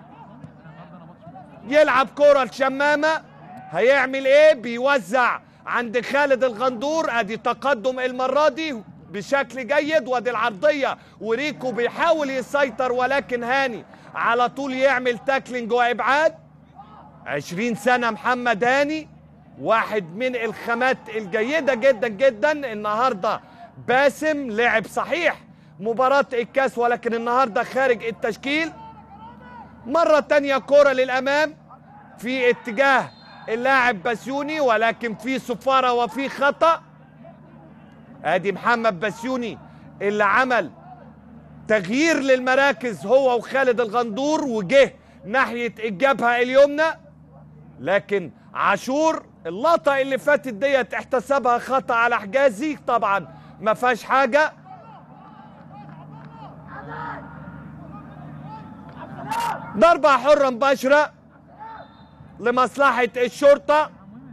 يلعب كرة الشمامة هيعمل ايه بيوزع عند خالد الغندور ادي تقدم المرة دي بشكل جيد وادي العرضية وريكو بيحاول يسيطر ولكن هاني على طول يعمل تاكلينج وابعاد عشرين سنة محمد هاني واحد من الخامات الجيدة جدا جدا النهاردة باسم لعب صحيح مباراة الكاس ولكن النهاردة خارج التشكيل مرة تانية كرة للأمام في اتجاه اللاعب بسيوني ولكن في صفارة وفي خطأ ادي محمد بسيوني اللي عمل تغيير للمراكز هو وخالد الغندور وجه ناحية الجبهة اليمنى لكن عاشور اللقطة اللي فاتت ديت احتسبها خطأ على حجازي طبعا ما فيهاش حاجة ضربة حرة مباشرة لمصلحة الشرطة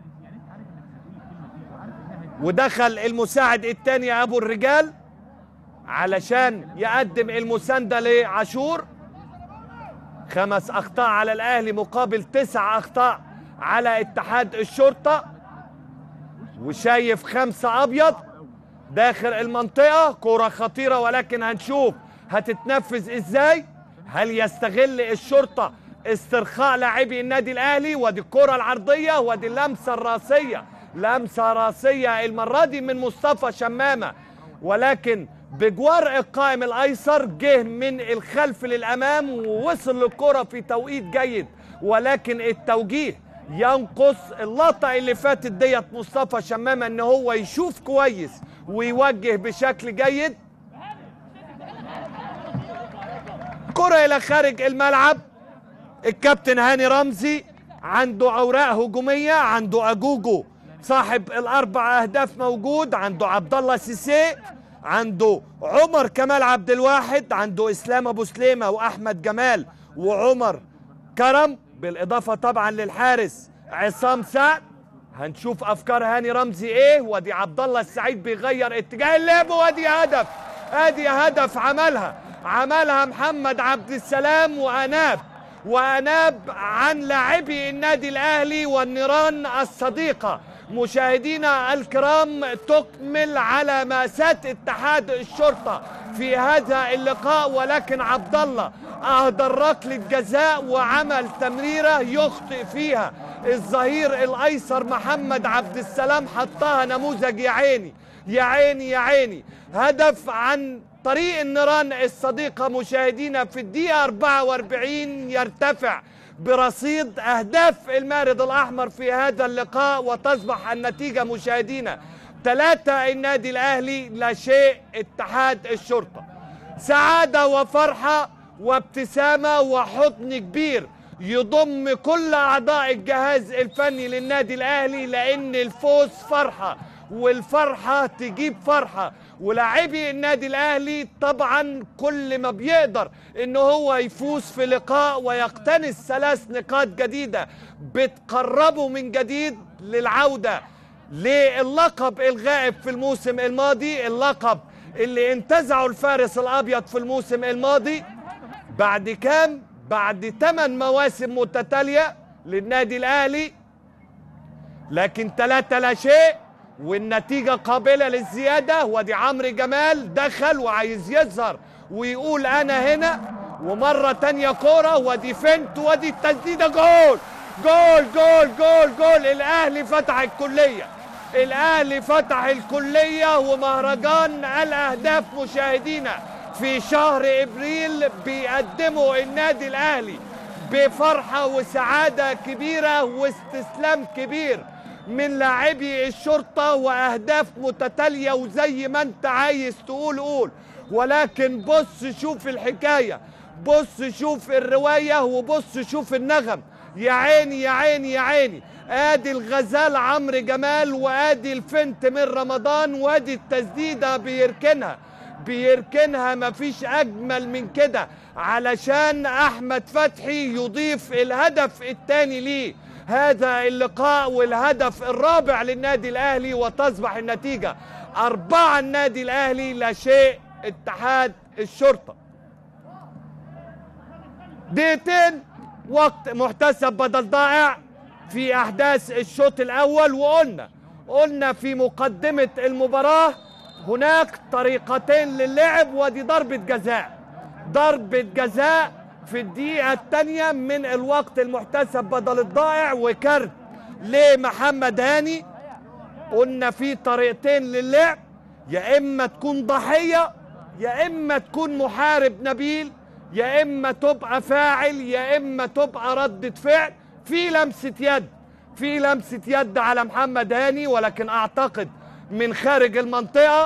ودخل المساعد الثاني أبو الرجال علشان يقدم المساندة لعاشور خمس أخطاء على الأهلي مقابل تسع أخطاء على اتحاد الشرطة وشايف خمسة أبيض داخل المنطقة كرة خطيرة ولكن هنشوف هتتنفذ إزاي هل يستغل الشرطة استرخاء لاعبي النادي الأهلي ودي الكرة العرضية ودي اللمسة الراسية لمسة راسية المرة دي من مصطفى شمامة ولكن بجوار القائم الايسر جه من الخلف للامام ووصل للكره في توقيت جيد ولكن التوجيه ينقص اللقطه اللي فاتت ديت مصطفى شمامه ان هو يشوف كويس ويوجه بشكل جيد كره الى خارج الملعب الكابتن هاني رمزي عنده اوراق هجوميه عنده اجوجو صاحب الاربع اهداف موجود عنده عبد الله سيسي عنده عمر كمال عبد الواحد عنده اسلام ابو سليمه واحمد جمال وعمر كرم بالاضافه طبعا للحارس عصام سعد هنشوف افكار هاني رمزي ايه وادي عبد الله السعيد بيغير اتجاه اللعب وادي هدف ادي هدف عملها عملها محمد عبد السلام واناب واناب عن لاعبي النادي الاهلي والنيران الصديقه مشاهدينا الكرام تكمل على ماسات اتحاد الشرطه في هذا اللقاء ولكن عبد الله اهدى ركله جزاء وعمل تمريره يخطئ فيها الظهير الايسر محمد عبد السلام حطها نموذج يا عيني يا عيني يا عيني هدف عن طريق النيران الصديقة مشاهدينا في الدقيقة 44 يرتفع برصيد أهداف المارد الأحمر في هذا اللقاء وتصبح النتيجة مشاهدينا ثلاثة النادي الأهلي لا شيء اتحاد الشرطة سعادة وفرحة وابتسامة وحضن كبير يضم كل أعضاء الجهاز الفني للنادي الأهلي لأن الفوز فرحة والفرحة تجيب فرحة ولاعبي النادي الاهلي طبعا كل ما بيقدر ان هو يفوز في لقاء ويقتنص ثلاث نقاط جديده بتقربه من جديد للعوده للقب الغائب في الموسم الماضي اللقب اللي انتزعوا الفارس الابيض في الموسم الماضي بعد كام بعد 8 مواسم متتاليه للنادي الاهلي لكن ثلاثة لا شيء والنتيجة قابلة للزيادة ودي عمرو جمال دخل وعايز يظهر ويقول أنا هنا ومرة تانية كورة ودي فنت ودي التسديدة جول جول جول جول جول الأهلي فتح الكلية الأهلي فتح الكلية ومهرجان الأهداف مشاهدينا في شهر إبريل بيقدمه النادي الأهلي بفرحة وسعادة كبيرة واستسلام كبير من لاعبي الشرطة وأهداف متتالية وزي ما أنت عايز تقول قول ولكن بص شوف الحكاية بص شوف الرواية وبص شوف النغم يا عيني يا عيني يا عيني ادي الغزال عمرو جمال وادي الفنت من رمضان وادي التسديدة بيركنها بيركنها مفيش اجمل من كده علشان احمد فتحي يضيف الهدف الثاني ليه هذا اللقاء والهدف الرابع للنادي الاهلي وتصبح النتيجه اربعه النادي الاهلي لا شيء اتحاد الشرطه دقيقتين وقت محتسب بدل ضائع في احداث الشوط الاول وقلنا قلنا في مقدمه المباراه هناك طريقتين للعب ودي ضربه جزاء ضربه جزاء في الدقيقه الثانيه من الوقت المحتسب بدل الضائع وكارت لمحمد هاني قلنا في طريقتين للعب يا اما تكون ضحيه يا اما تكون محارب نبيل يا اما تبقى فاعل يا اما تبقى ردة فعل في لمسة يد في لمسة يد على محمد هاني ولكن اعتقد من خارج المنطقة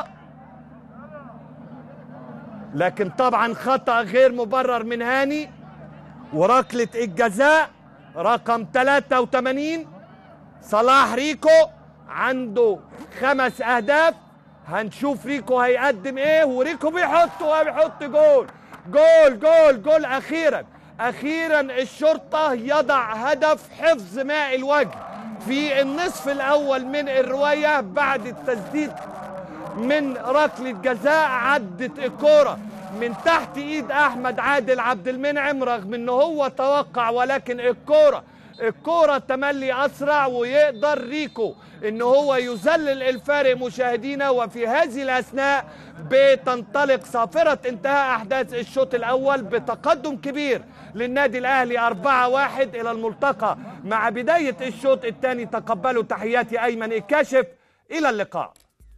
لكن طبعا خطأ غير مبرر من هاني وركلة الجزاء رقم 83 صلاح ريكو عنده خمس اهداف هنشوف ريكو هيقدم ايه وريكو بيحط وبيحط جول جول جول جول اخيرا اخيرا الشرطه يضع هدف حفظ ماء الوجه في النصف الاول من الروايه بعد التسديد من ركله جزاء عدت الكوره من تحت ايد احمد عادل عبد المنعم رغم ان هو توقع ولكن الكوره الكوره تملي اسرع ويقدر ريكو ان هو يذلل الفارق مشاهدينا وفي هذه الاثناء بتنطلق صافره انتهاء احداث الشوط الاول بتقدم كبير للنادي الاهلي 4-1 الى الملتقى مع بدايه الشوط الثاني تقبلوا تحياتي ايمن الكاشف الى اللقاء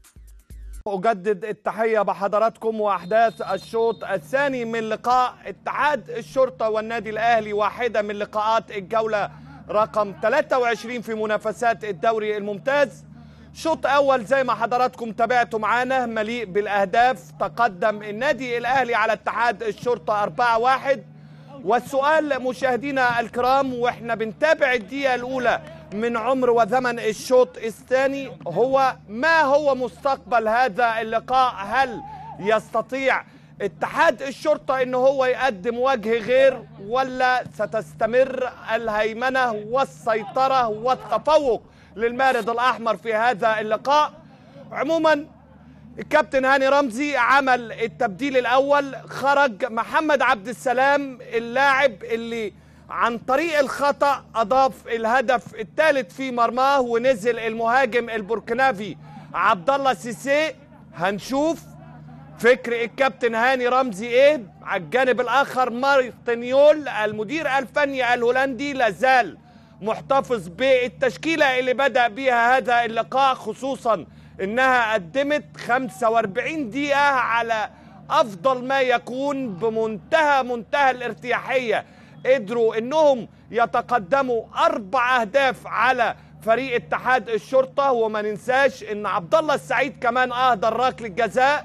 أجدد التحية بحضراتكم وأحداث الشوط الثاني من لقاء اتحاد الشرطة والنادي الأهلي واحدة من لقاءات الجولة رقم 23 في منافسات الدوري الممتاز شوط أول زي ما حضراتكم تابعتوا معانا مليء بالأهداف تقدم النادي الأهلي على اتحاد الشرطة 4-1 والسؤال مشاهدينا الكرام واحنا بنتابع الدقيقة الأولى من عمر وزمن الشوط الثاني هو ما هو مستقبل هذا اللقاء هل يستطيع اتحاد الشرطة ان هو يقدم وجه غير ولا ستستمر الهيمنة والسيطرة والتفوق للمارد الأحمر في هذا اللقاء عموما الكابتن هاني رمزي عمل التبديل الأول خرج محمد عبد السلام اللاعب اللي عن طريق الخطأ أضاف الهدف الثالث في مرماه ونزل المهاجم البوركنافي عبد الله سيسي هنشوف فكر الكابتن هاني رمزي ايه على الجانب الاخر مارتنيول المدير الفني الهولندي لازال محتفظ بالتشكيله اللي بدا بها هذا اللقاء خصوصا انها قدمت 45 دقيقه على افضل ما يكون بمنتهى منتهى الارتياحيه قدروا انهم يتقدموا اربع اهداف على فريق اتحاد الشرطه وما ننساش ان عبد الله السعيد كمان اهدر ركله جزاء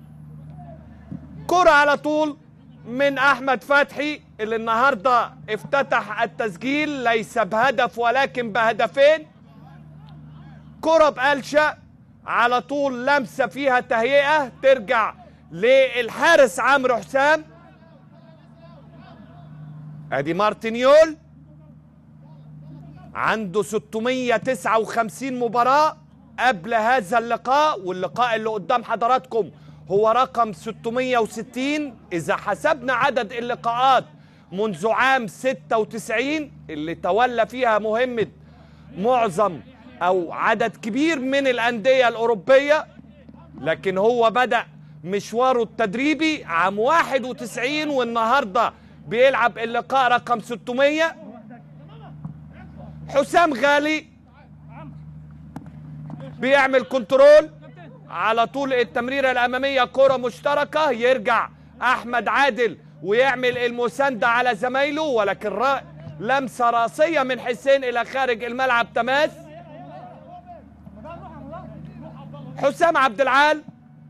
كرة على طول من احمد فتحي اللي النهارده افتتح التسجيل ليس بهدف ولكن بهدفين كرة بقلشة على طول لمسة فيها تهيئة ترجع للحارس عمرو حسام ادي مارتينيول عنده 659 مباراة قبل هذا اللقاء واللقاء اللي قدام حضراتكم هو رقم 660 إذا حسبنا عدد اللقاءات منذ عام 96 اللي تولى فيها مهمة معظم أو عدد كبير من الأندية الأوروبية لكن هو بدأ مشواره التدريبي عام 91 والنهارده بيلعب اللقاء رقم 600 حسام غالي بيعمل كنترول على طول التمريرة الأمامية كرة مشتركة يرجع أحمد عادل ويعمل المساندة على زمايله ولكن را... لمسة راسية من حسين إلى خارج الملعب تماس حسام عبد العال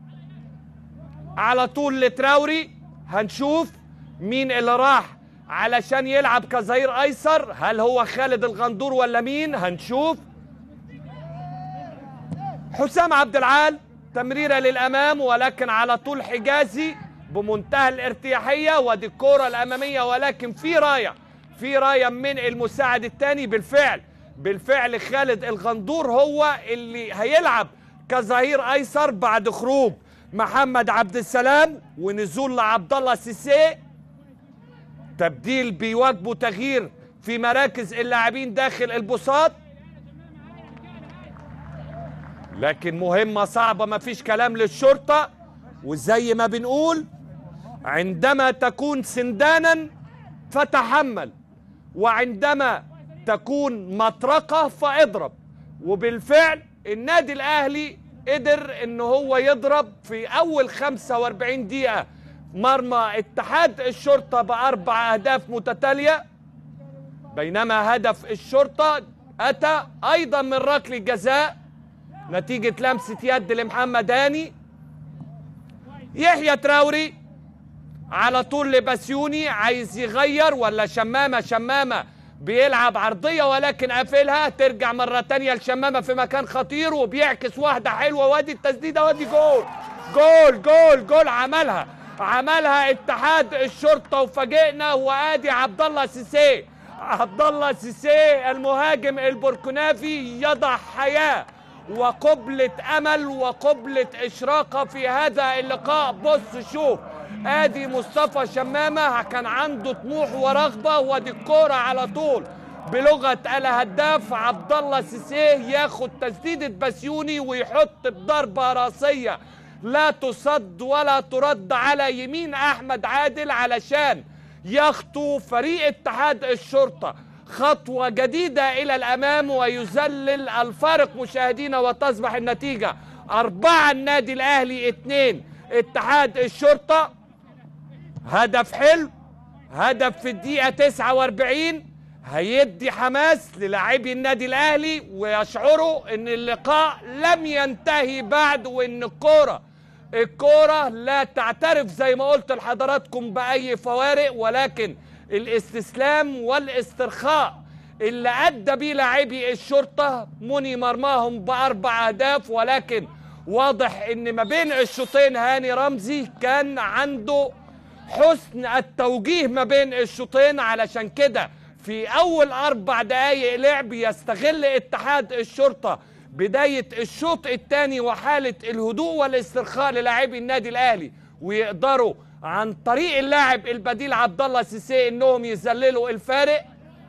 على طول لتراوري هنشوف مين اللي راح علشان يلعب كظهير ايسر هل هو خالد الغندور ولا مين هنشوف حسام عبد العال تمريره للامام ولكن على طول حجازي بمنتهى الارتياحيه ودي الكوره الاماميه ولكن في رايه في رايه من المساعد الثاني بالفعل بالفعل خالد الغندور هو اللي هيلعب كظهير ايسر بعد خروج محمد عبد السلام ونزول لعبد الله سيسي تبديل بيواجبه تغيير في مراكز اللاعبين داخل البساط لكن مهمة صعبة ما فيش كلام للشرطة وزي ما بنقول عندما تكون سندانا فتحمل وعندما تكون مطرقة فاضرب وبالفعل النادي الأهلي قدر ان هو يضرب في اول 45 دقيقة مرمى اتحاد الشرطة باربع اهداف متتالية بينما هدف الشرطة اتى ايضا من ركله جزاء نتيجة لمسة يد لمحمد هاني يحيى تراوري على طول لبسيوني عايز يغير ولا شمامة شمامة بيلعب عرضية ولكن قافلها ترجع مرة تانية لشمامة في مكان خطير وبيعكس واحدة حلوة وادي التسديدة وادي جول جول جول جول عملها عملها اتحاد الشرطة وفاجئنا وادي عبد الله سيسي عبد الله سيسي المهاجم البركنافي يضع حياة وقبلة أمل وقبلة إشراقة في هذا اللقاء بص شوف ادي مصطفى شمامة كان عنده طموح ورغبة وادي الكورة على طول بلغة الهداف عبد الله سيسيه ياخد تسديدة بسيوني ويحط بضربة راسية لا تصد ولا ترد على يمين أحمد عادل علشان يخطو فريق اتحاد الشرطة خطوة جديدة إلى الأمام ويذلل الفارق مشاهدينا وتصبح النتيجة أربعة النادي الأهلي اتنين اتحاد الشرطة هدف حلو هدف في الدقيقة 49 هيدي حماس للاعبي النادي الأهلي ويشعروا إن اللقاء لم ينتهي بعد وإن الكورة الكورة لا تعترف زي ما قلت لحضراتكم بأي فوارق ولكن الاستسلام والاسترخاء اللي أدى بيه لاعبي الشرطة مني مرماهم بأربع أهداف ولكن واضح إن ما بين الشوطين هاني رمزي كان عنده حسن التوجيه ما بين الشوطين علشان كده في أول أربع دقايق لعب يستغل اتحاد الشرطة بداية الشوط الثاني وحالة الهدوء والاسترخاء للاعبي النادي الأهلي ويقدروا عن طريق اللاعب البديل عبد الله سيسي انهم يذللوا الفارق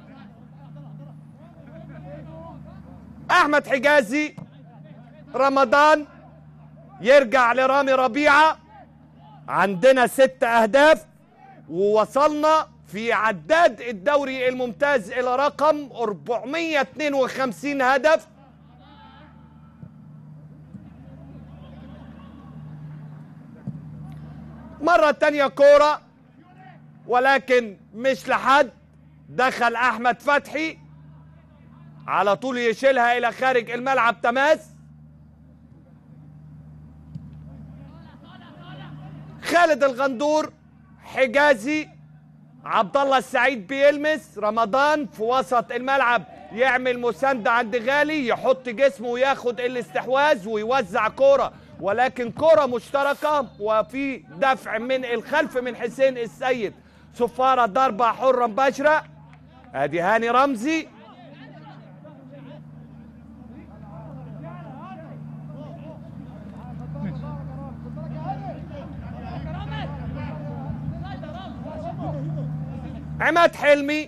احمد حجازي رمضان يرجع لرامي ربيعه عندنا ست اهداف ووصلنا في عداد الدوري الممتاز الى رقم 452 هدف مرة تانية كورة ولكن مش لحد دخل أحمد فتحي على طول يشيلها إلى خارج الملعب تماس خالد الغندور حجازي عبد الله السعيد بيلمس رمضان في وسط الملعب يعمل مساندة عند غالي يحط جسمه وياخد الاستحواذ ويوزع كورة ولكن كرة مشتركة وفي دفع من الخلف من حسين السيد صفارة ضربة حرة مباشرة ادي هاني رمزي عماد حلمي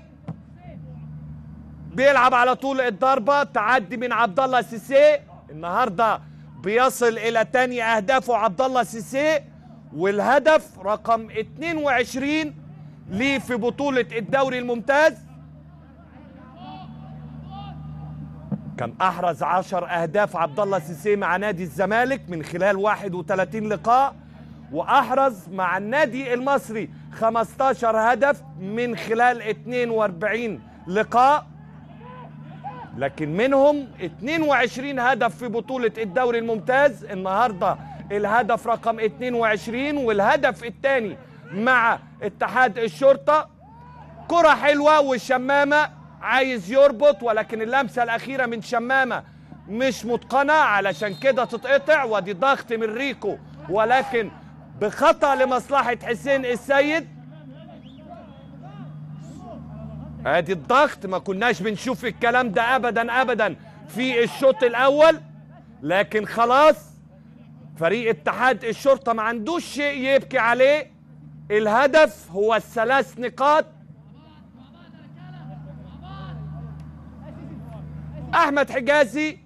بيلعب على طول الضربة تعدي من عبد الله سيسي النهاردة بيصل إلى تاني أهدافه عبد الله سيسي والهدف رقم 22 ليه في بطولة الدوري الممتاز كان أحرز 10 أهداف عبد الله سيسي مع نادي الزمالك من خلال 31 لقاء وأحرز مع النادي المصري 15 هدف من خلال 42 لقاء لكن منهم 22 هدف في بطولة الدوري الممتاز النهاردة الهدف رقم 22 والهدف الثاني مع اتحاد الشرطة كرة حلوة والشمامة عايز يربط ولكن اللمسة الأخيرة من شمامة مش متقنة علشان كده تتقطع ودي ضغط من ريكو ولكن بخطأ لمصلحة حسين السيد ادي الضغط ما كناش بنشوف الكلام ده ابدا ابدا في الشوط الاول لكن خلاص فريق اتحاد الشرطه ما عندوش شيء يبكي عليه الهدف هو الثلاث نقاط احمد حجازي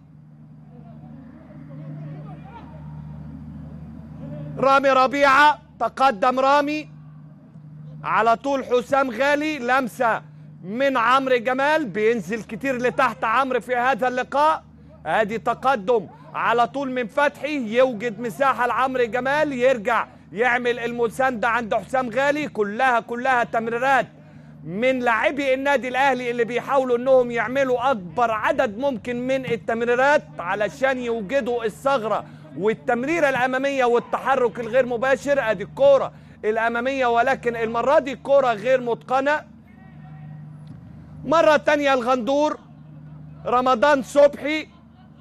رامي ربيعه تقدم رامي على طول حسام غالي لمسه من عمرو جمال بينزل كتير لتحت عمرو في هذا اللقاء ادي تقدم على طول من فتحي يوجد مساحه لعمرو جمال يرجع يعمل المسانده عند حسام غالي كلها كلها تمريرات من لاعبي النادي الاهلي اللي بيحاولوا انهم يعملوا اكبر عدد ممكن من التمريرات علشان يوجدوا الثغره والتمريره الاماميه والتحرك الغير مباشر ادي الكوره الاماميه ولكن المره دي الكوره غير متقنه مرة تانية الغندور رمضان صبحي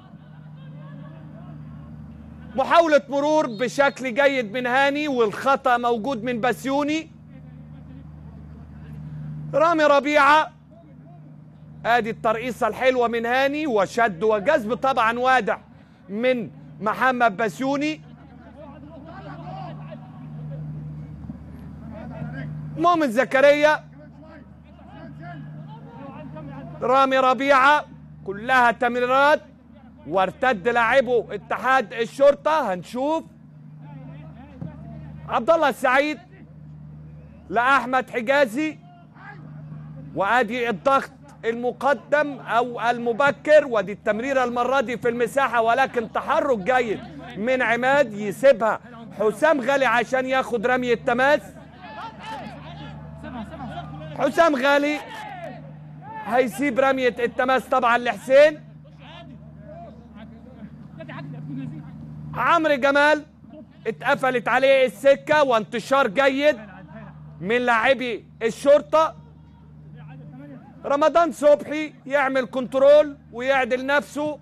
محاولة مرور بشكل جيد من هاني والخطأ موجود من بسيوني رامي ربيعة ادي الترقيصة الحلوة من هاني وشد وجذب طبعا وادع من محمد بسيوني مؤمن زكريا رامي ربيعة كلها تمريرات وارتد لاعبه اتحاد الشرطة هنشوف عبد الله السعيد لأحمد حجازي وادي الضغط المقدم او المبكر ودي التمريره المره دي في المساحه ولكن تحرك جيد من عماد يسيبها حسام غالي عشان ياخد رمي التماس حسام غالي هيسيب رمية التماس طبعا لحسين عمرو جمال اتقفلت عليه السكة وانتشار جيد من لاعبي الشرطة رمضان صبحي يعمل كنترول ويعدل نفسه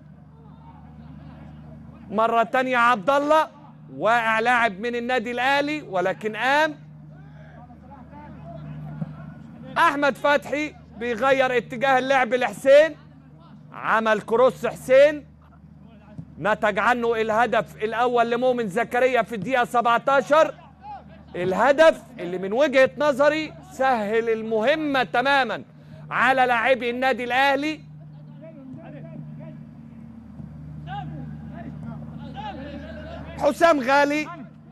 مرة تانية عبد الله واقع لاعب من النادي الاهلي ولكن قام احمد فتحي بيغير اتجاه اللعب لحسين عمل كروس حسين نتج عنه الهدف الاول لمؤمن زكريا في الدقيقه 17 الهدف اللي من وجهه نظري سهل المهمه تماما على لاعبي النادي الاهلي حسام غالي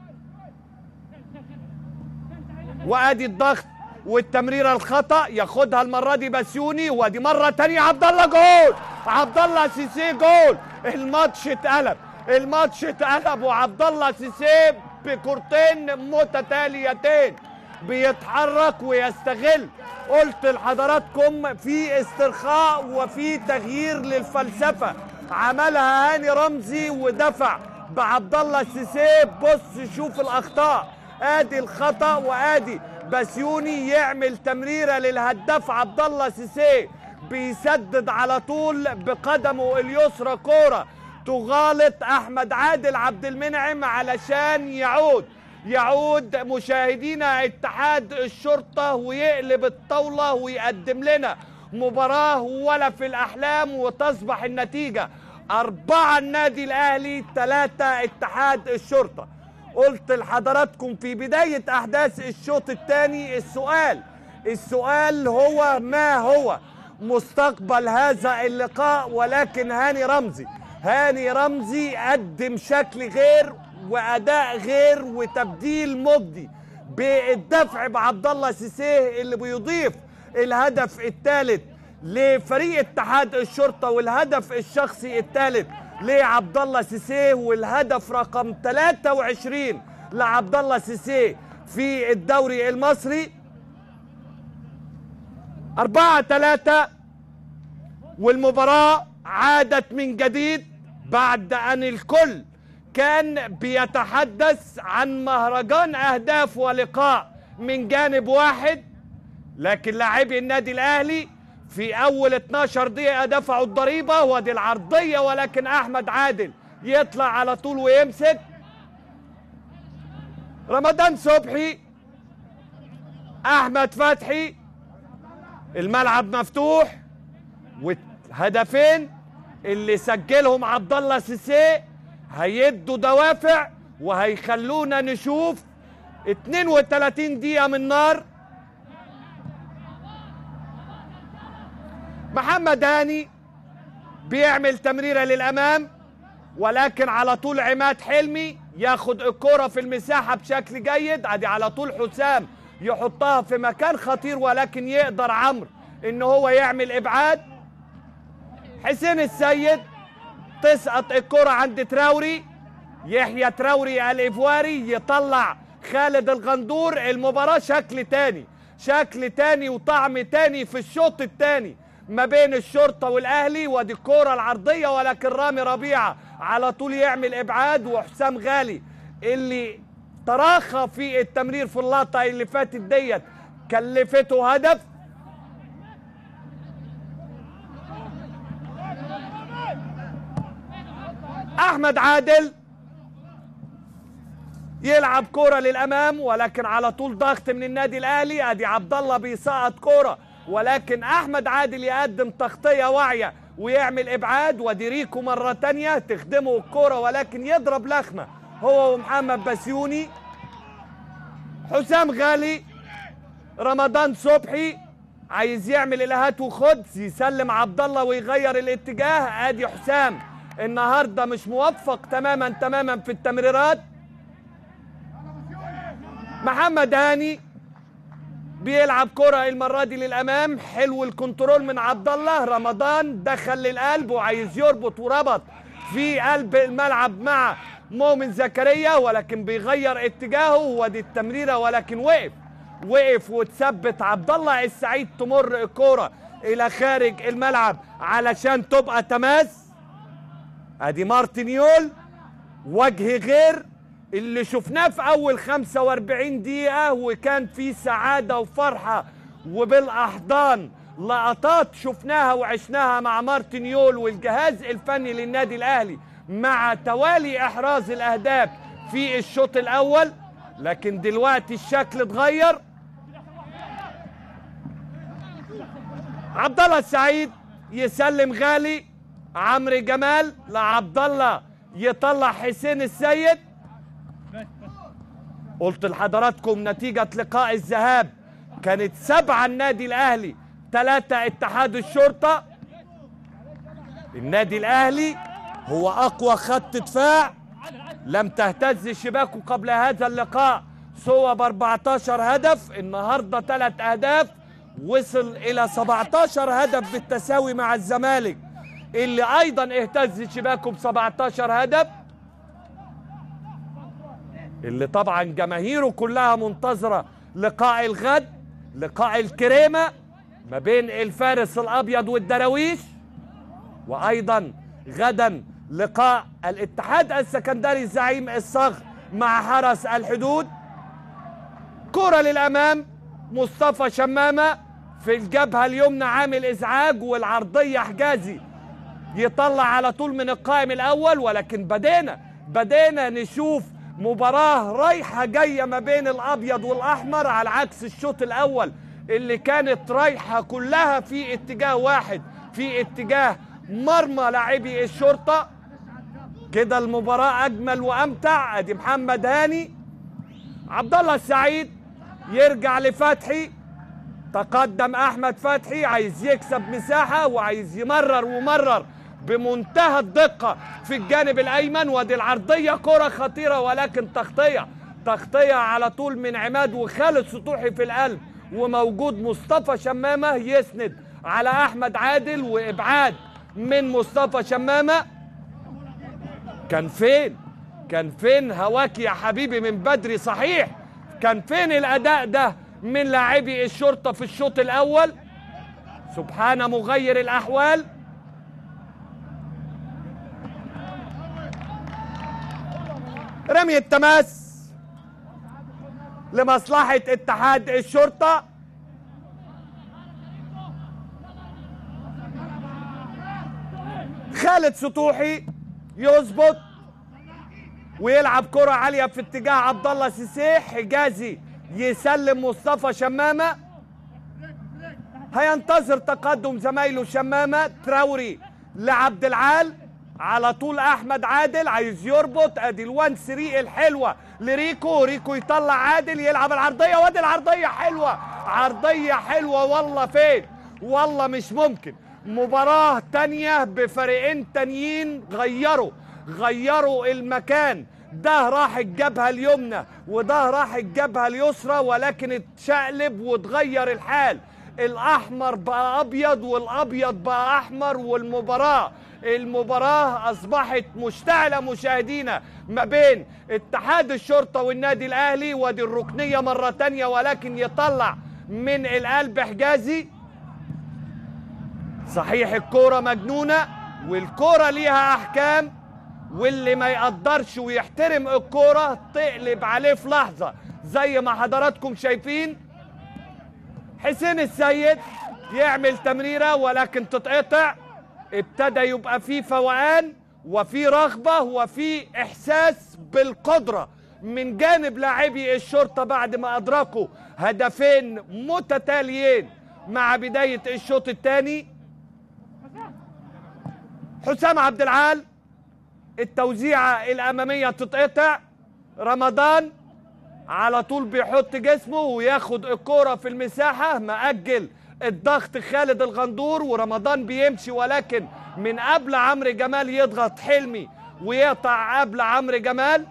وادي الضغط والتمريره الخطا ياخدها المره دي بسيوني ودي مره تانية عبد الله جول عبد الله سيسي جول الماتش اتقلب الماتش اتقلب وعبد الله سيسي بكورتين متتاليتين بيتحرك ويستغل قلت لحضراتكم في استرخاء وفي تغيير للفلسفه عملها هاني رمزي ودفع بعبد الله السيسي بص شوف الاخطاء ادي الخطا وادي بسيوني يعمل تمريره للهداف عبد الله سيسي بيسدد على طول بقدمه اليسرى كوره تغالط احمد عادل عبد المنعم علشان يعود يعود مشاهدينا اتحاد الشرطه ويقلب الطاوله ويقدم لنا مباراه ولا في الاحلام وتصبح النتيجه أربعة النادي الأهلي ثلاثة اتحاد الشرطة قلت لحضراتكم في بداية أحداث الشوط الثاني السؤال السؤال هو ما هو مستقبل هذا اللقاء ولكن هاني رمزي هاني رمزي قدم شكل غير واداء غير وتبديل مجدي بالدفع بعبد الله سيسيه اللي بيضيف الهدف الثالث لفريق اتحاد الشرطه والهدف الشخصي الثالث لعبد الله سيسيه والهدف رقم 23 لعبد الله سيسيه في الدوري المصري أربعة ثلاثة والمباراة عادت من جديد بعد أن الكل كان بيتحدث عن مهرجان أهداف ولقاء من جانب واحد لكن لاعبي النادي الأهلي في أول 12 دقيقة دفعوا الضريبة ودي العرضية ولكن أحمد عادل يطلع على طول ويمسك رمضان صبحي أحمد فتحي الملعب مفتوح وهدفين اللي سجلهم عبد الله سيسيه هيدوا دوافع وهيخلونا نشوف 32 دقيقة من نار محمد هاني بيعمل تمريرة للأمام ولكن على طول عماد حلمي ياخد الكرة في المساحة بشكل جيد ادي على طول حسام يحطها في مكان خطير ولكن يقدر عمرو ان هو يعمل ابعاد حسين السيد تسقط الكرة عند تراوري يحيى تراوري الايفواري يطلع خالد الغندور المباراة شكل تاني شكل تاني وطعم تاني في الشوط التاني ما بين الشرطة والاهلي ودي الكرة العرضية ولكن رامي ربيعة على طول يعمل ابعاد وحسام غالي اللي تراخى في التمرير في اللقطة اللي فاتت ديت كلفته هدف احمد عادل يلعب كرة للامام ولكن على طول ضغط من النادي الاهلي ادي عبد الله بيسقط كرة ولكن احمد عادل يقدم تغطية واعية ويعمل ابعاد وديريكو مرة تانية تخدمه الكرة ولكن يضرب لخمة هو ومحمد بسيوني حسام غالي رمضان صبحي عايز يعمل الهات وخد يسلم عبد الله ويغير الاتجاه ادي حسام النهارده مش موفق تماما تماما في التمريرات محمد هاني بيلعب كرة المرة دي للأمام حلو الكنترول من عبد الله رمضان دخل للقلب وعايز يربط وربط في قلب الملعب مع مؤمن زكريا ولكن بيغير اتجاهه ودي التمريرة ولكن وقف وقف وتثبت عبد الله السعيد تمر الكرة إلى خارج الملعب علشان تبقى تماس ادي مارتينيول وجه غير اللي شفناه في اول 45 دقيقة وكان في سعادة وفرحة وبالاحضان لقطات شفناها وعشناها مع مارتينيول والجهاز الفني للنادي الاهلي مع توالي احراز الاهداف في الشوط الاول لكن دلوقتي الشكل اتغير عبد الله السعيد يسلم غالي عمرو جمال لعبد الله يطلع حسين السيد قلت لحضراتكم نتيجة لقاء الذهاب كانت سبعة النادي الأهلي ثلاثة اتحاد الشرطة النادي الأهلي هو أقوى خط دفاع لم تهتز شباكه قبل هذا اللقاء سوى ب 14 هدف النهارده ثلاث أهداف وصل إلى 17 هدف بالتساوي مع الزمالك اللي ايضا اهتز شباكه ب 17 هدف اللي طبعا جماهيره كلها منتظره لقاء الغد لقاء الكريمه ما بين الفارس الابيض والدراويش وايضا غدا لقاء الاتحاد السكندري زعيم الصغر مع حرس الحدود كرة للامام مصطفى شمامه في الجبهه اليمنى عامل ازعاج والعرضيه حجازي يطلع على طول من القائم الاول ولكن بدينا بدينا نشوف مباراة رايحة جاية ما بين الابيض والاحمر على عكس الشوط الاول اللي كانت رايحة كلها في اتجاه واحد في اتجاه مرمى لاعبي الشرطة كده المباراة اجمل وامتع ادي محمد هاني عبد الله السعيد يرجع لفتحي تقدم احمد فتحي عايز يكسب مساحه وعايز يمرر ومرر بمنتهى الدقه في الجانب الايمن وادي العرضيه كره خطيره ولكن تغطيه تغطيه على طول من عماد وخالد سطوحي في القلب وموجود مصطفى شمامه يسند على احمد عادل وابعاد من مصطفى شمامه كان فين كان فين هواك يا حبيبي من بدري صحيح كان فين الاداء ده من لاعبي الشرطه في الشوط الاول سبحان مغير الاحوال رمي التماس لمصلحه اتحاد الشرطه خالد سطوحي يظبط ويلعب كرة عالية في اتجاه عبد الله سيسيه حجازي يسلم مصطفى شمامة هينتظر تقدم زمايله شمامة تراوري لعبد العال على طول احمد عادل عايز يربط ادي الوان 3 الحلوه لريكو ريكو يطلع عادل يلعب العرضيه وادي العرضيه حلوه عرضيه حلوه والله فين والله مش ممكن مباراه تانية بفريقين تانيين غيروا غيروا المكان ده راح الجبهة اليمنى وده راح الجبهة اليسرى ولكن اتشقلب واتغير الحال الأحمر بقى أبيض والأبيض بقى أحمر والمباراة المباراة أصبحت مشتعلة مشاهدينا ما بين اتحاد الشرطة والنادي الأهلي ودي الركنية مرة تانية ولكن يطلع من القلب حجازي صحيح الكورة مجنونة والكورة ليها أحكام واللي ما يقدرش ويحترم الكورة تقلب عليه في لحظة زي ما حضراتكم شايفين حسين السيد يعمل تمريرة ولكن تتقطع ابتدى يبقى فيه فوقان وفي رغبة وفي إحساس بالقدرة من جانب لاعبي الشرطة بعد ما أدركوا هدفين متتاليين مع بداية الشوط الثاني حسام عبد العال التوزيعة الأمامية تتقطع رمضان على طول بيحط جسمه وياخد الكرة في المساحة مأجل الضغط خالد الغندور ورمضان بيمشي ولكن من قبل عمرو جمال يضغط حلمي ويقطع قبل عمرو جمال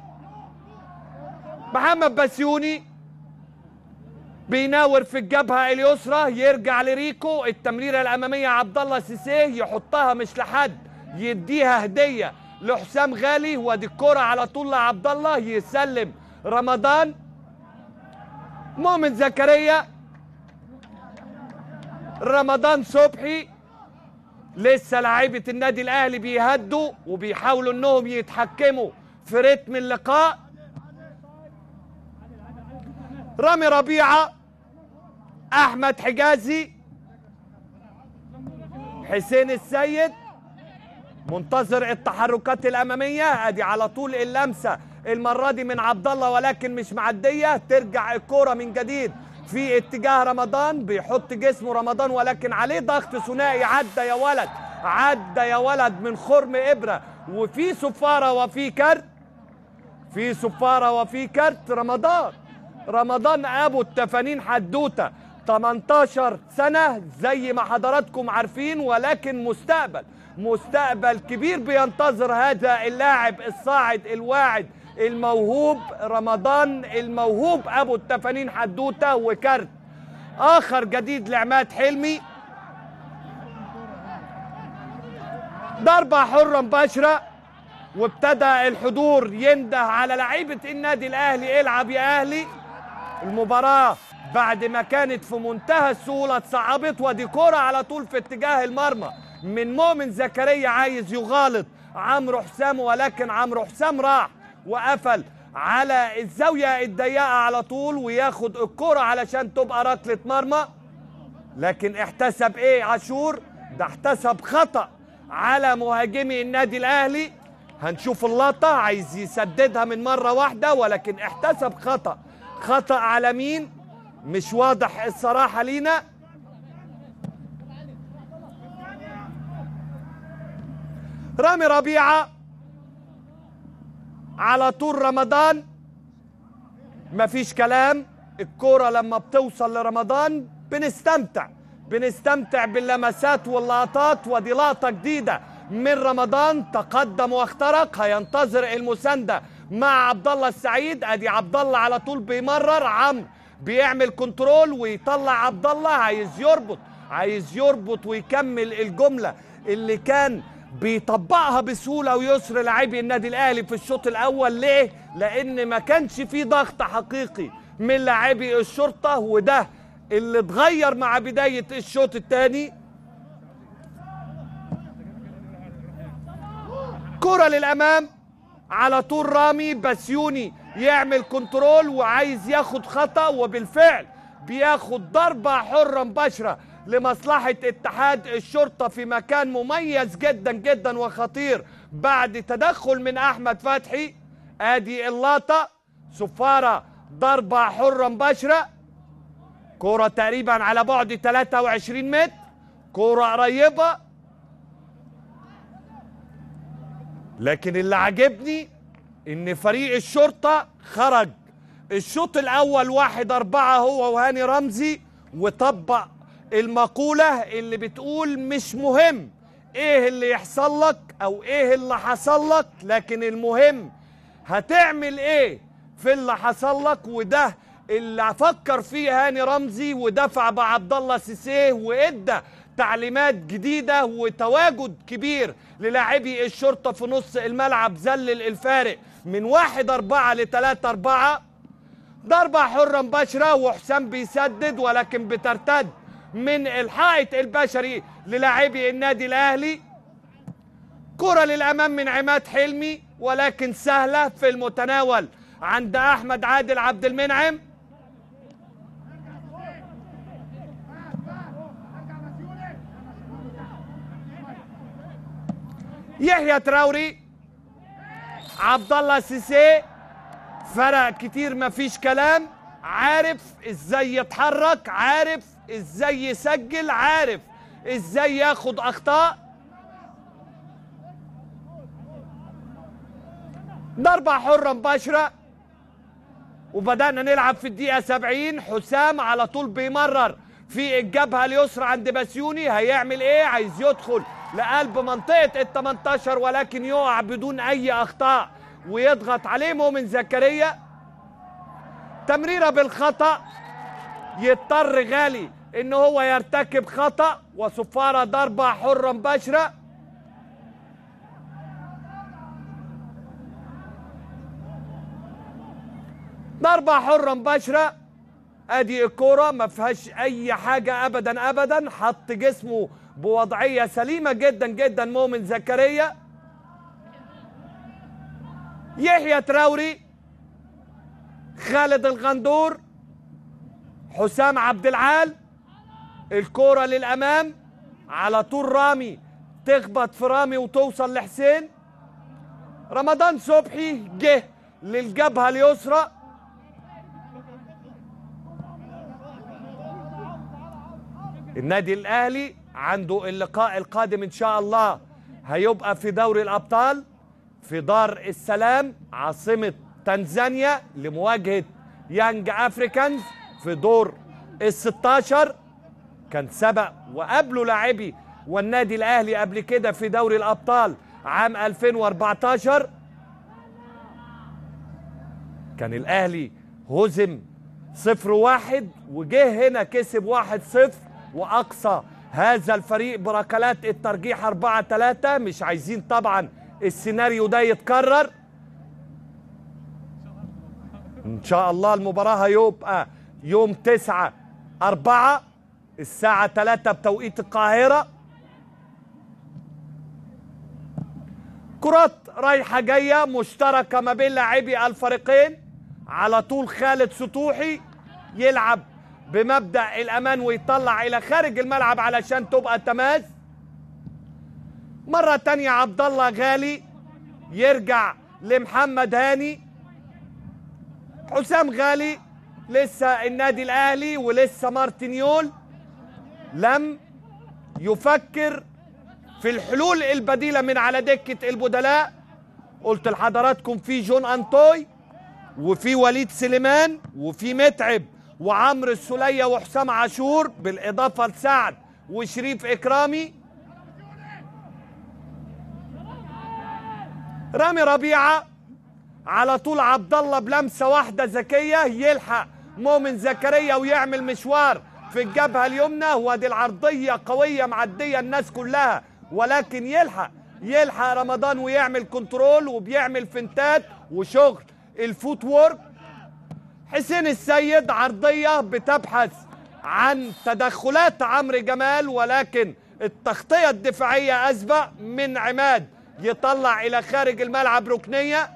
محمد بسيوني بيناور في الجبهة اليسرى يرجع لريكو التمريرة الأمامية عبد الله سيسيه يحطها مش لحد يديها هدية لحسام غالي وادي الكرة على طول لعبد الله يسلم رمضان مؤمن زكريا رمضان صبحي لسه لعيبة النادي الأهلي بيهدوا وبيحاولوا إنهم يتحكموا في رتم اللقاء رامي ربيعة أحمد حجازي حسين السيد منتظر التحركات الاماميه ادي على طول اللمسه المره دي من عبد الله ولكن مش معديه ترجع الكوره من جديد في اتجاه رمضان بيحط جسمه رمضان ولكن عليه ضغط ثنائي عدى يا ولد عدى يا ولد من خرم ابره وفي صفاره وفي كارت في صفاره وفي كارت رمضان رمضان ابو التفانين حدوته 18 سنه زي ما حضراتكم عارفين ولكن مستقبل مستقبل كبير بينتظر هذا اللاعب الصاعد الواعد الموهوب رمضان الموهوب ابو التفانين حدوته وكارت اخر جديد لعماد حلمي ضربه حره مباشره وابتدى الحضور ينده على لعيبه النادي الاهلي العب يا اهلي المباراه بعد ما كانت في منتهى السهوله اتصعبت ودي كوره على طول في اتجاه المرمى من مؤمن زكريا عايز يغالط عمرو حسام ولكن عمرو حسام راح وقفل على الزاويه الضيقه على طول وياخد الكرة علشان تبقى ركله مرمى لكن احتسب ايه عاشور ده احتسب خطأ على مهاجمي النادي الاهلي هنشوف اللقطة عايز يسددها من مرة واحدة ولكن احتسب خطأ خطأ على مين مش واضح الصراحة لينا رامي ربيعة على طول رمضان مفيش كلام الكرة لما بتوصل لرمضان بنستمتع بنستمتع باللمسات واللقطات ودي لقطة جديدة من رمضان تقدم واخترق هينتظر المساندة مع عبد الله السعيد ادي عبد الله على طول بيمرر عمرو بيعمل كنترول ويطلع عبد الله عايز يربط عايز يربط ويكمل الجملة اللي كان بيطبقها بسهولة ويسر لاعبي النادي الأهلي في الشوط الأول ليه؟ لأن ما كانش فيه ضغط حقيقي من لاعبي الشرطة وده اللي اتغير مع بداية الشوط الثاني كرة للأمام على طول رامي بسيوني يعمل كنترول وعايز ياخد خطأ وبالفعل بياخد ضربة حرة مباشرة لمصلحة اتحاد الشرطة في مكان مميز جدا جدا وخطير بعد تدخل من أحمد فتحي ادي اللقطة صفارة ضربة حرة مباشرة كرة تقريبا على بعد 23 متر كرة قريبة لكن اللي عجبني ان فريق الشرطة خرج الشوط الاول واحد اربعة هو وهاني رمزي وطبق المقولة اللي بتقول مش مهم ايه اللي يحصل لك او ايه اللي حصل لك لكن المهم هتعمل ايه في اللي حصل لك وده اللي فكر فيه هاني رمزي ودفع بعبد الله سيسيه وادى تعليمات جديده وتواجد كبير للاعبي الشرطه في نص الملعب ذلل الفارق من واحد أربعة لثلاثة أربعة ضربة حرة مباشرة وحسام بيسدد ولكن بترتد من الحائط البشري للاعبي النادي الأهلي كرة للأمام من عماد حلمي ولكن سهلة في المتناول عند أحمد عادل عبد المنعم يحيى تراوري عبد الله سيسي فرق كتير مفيش كلام عارف ازاي يتحرك عارف ازاي يسجل عارف ازاي ياخد اخطاء ضربة حرة مباشرة وبدأنا نلعب في الدقيقة 70 حسام على طول بيمرر في الجبهة اليسرى عند بسيوني هيعمل ايه عايز يدخل لقلب منطقة ال 18 ولكن يقع بدون أي أخطاء ويضغط عليه مؤمن زكريا تمريرة بالخطأ يضطر غالي إن هو يرتكب خطأ وصفارة ضربة حرة مباشرة ضربة حرة مباشرة ادي الكورة ما فيهاش اي حاجة ابدا ابدا حط جسمه بوضعية سليمة جدا جدا مؤمن زكريا يحيى تراوري خالد الغندور حسام عبد العال الكورة للأمام على طول رامي تخبط في رامي وتوصل لحسين رمضان صبحي جه للجبهة اليسرى النادي الأهلي عنده اللقاء القادم ان شاء الله هيبقى في دوري الابطال في دار السلام عاصمه تنزانيا لمواجهه يانج افريكانز في دور ال 16 كان سبق وقابله لاعبي والنادي الاهلي قبل كده في دوري الابطال عام 2014 كان الاهلي هزم صفر واحد وجه هنا كسب واحد صفر واقصى هذا الفريق بركلات الترجيح 4 3 مش عايزين طبعا السيناريو ده يتكرر ان شاء الله المباراة هيبقى يوم 9 4 الساعة 3 بتوقيت القاهرة كرات رايحة جاية مشتركة ما بين لاعبي الفريقين على طول خالد سطوحي يلعب بمبدأ الأمان ويطلع إلى خارج الملعب علشان تبقى تماس مرة تانية عبد الله غالي يرجع لمحمد هاني حسام غالي لسه النادي الأهلي ولسه مارتينيول لم يفكر في الحلول البديلة من على دكة البدلاء قلت لحضراتكم في جون أنتوي وفي وليد سليمان وفي متعب وعمرو السولية وحسام عاشور بالإضافة لسعد وشريف إكرامي رامي ربيعة على طول عبد الله بلمسة واحدة ذكية يلحق مؤمن زكريا ويعمل مشوار في الجبهة اليمنى وادي العرضية قوية معدية الناس كلها ولكن يلحق يلحق رمضان ويعمل كنترول وبيعمل فنتات وشغل الفوت وورك حسين السيد عرضية بتبحث عن تدخلات عمرو جمال ولكن التغطية الدفاعية أسبق من عماد يطلع إلى خارج الملعب ركنية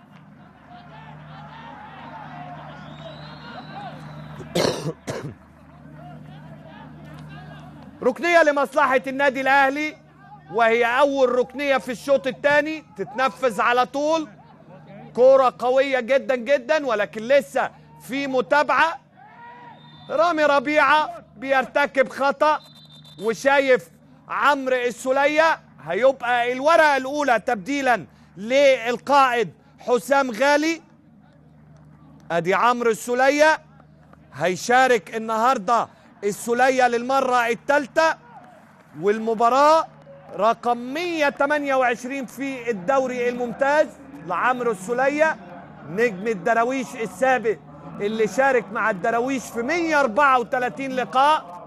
ركنية لمصلحة النادي الأهلي وهي أول ركنية في الشوط الثاني تتنفذ على طول كرة قوية جدا جدا ولكن لسه في متابعة رامي ربيعة بيرتكب خطأ وشايف عمرو السولية هيبقى الورقة الأولى تبديلا للقائد حسام غالي ادي عمرو السولية هيشارك النهاردة السولية للمرة الثالثة والمباراة رقم 128 في الدوري الممتاز لعمرو السولية نجم الدراويش السابق اللي شارك مع الدراويش في 134 لقاء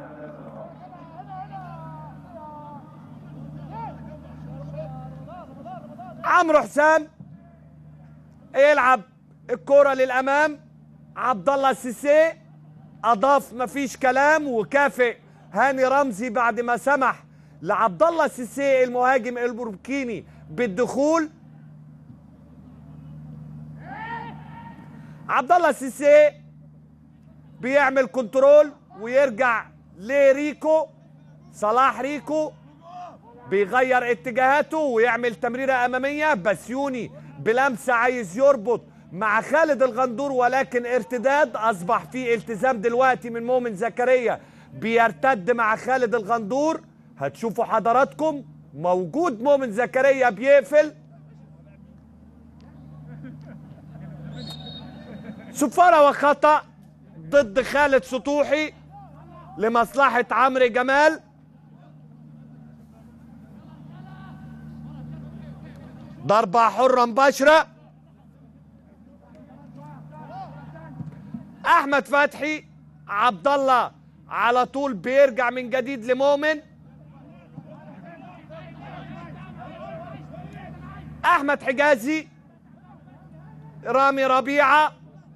عمرو حسام يلعب الكرة للأمام عبد الله السيسي أضاف مفيش كلام وكافئ هاني رمزي بعد ما سمح لعبد الله السيسي المهاجم البوركيني بالدخول عبد الله السيسي بيعمل كنترول ويرجع لريكو صلاح ريكو بيغير اتجاهاته ويعمل تمريره اماميه بسيوني بلمسه عايز يربط مع خالد الغندور ولكن ارتداد اصبح في التزام دلوقتي من مؤمن زكريا بيرتد مع خالد الغندور هتشوفوا حضراتكم موجود مؤمن زكريا بيقفل صفارة وخطأ ضد خالد سطوحي لمصلحة عمرو جمال ضربة حرة مباشرة أحمد فتحي عبد الله على طول بيرجع من جديد لمؤمن أحمد حجازي رامي ربيعة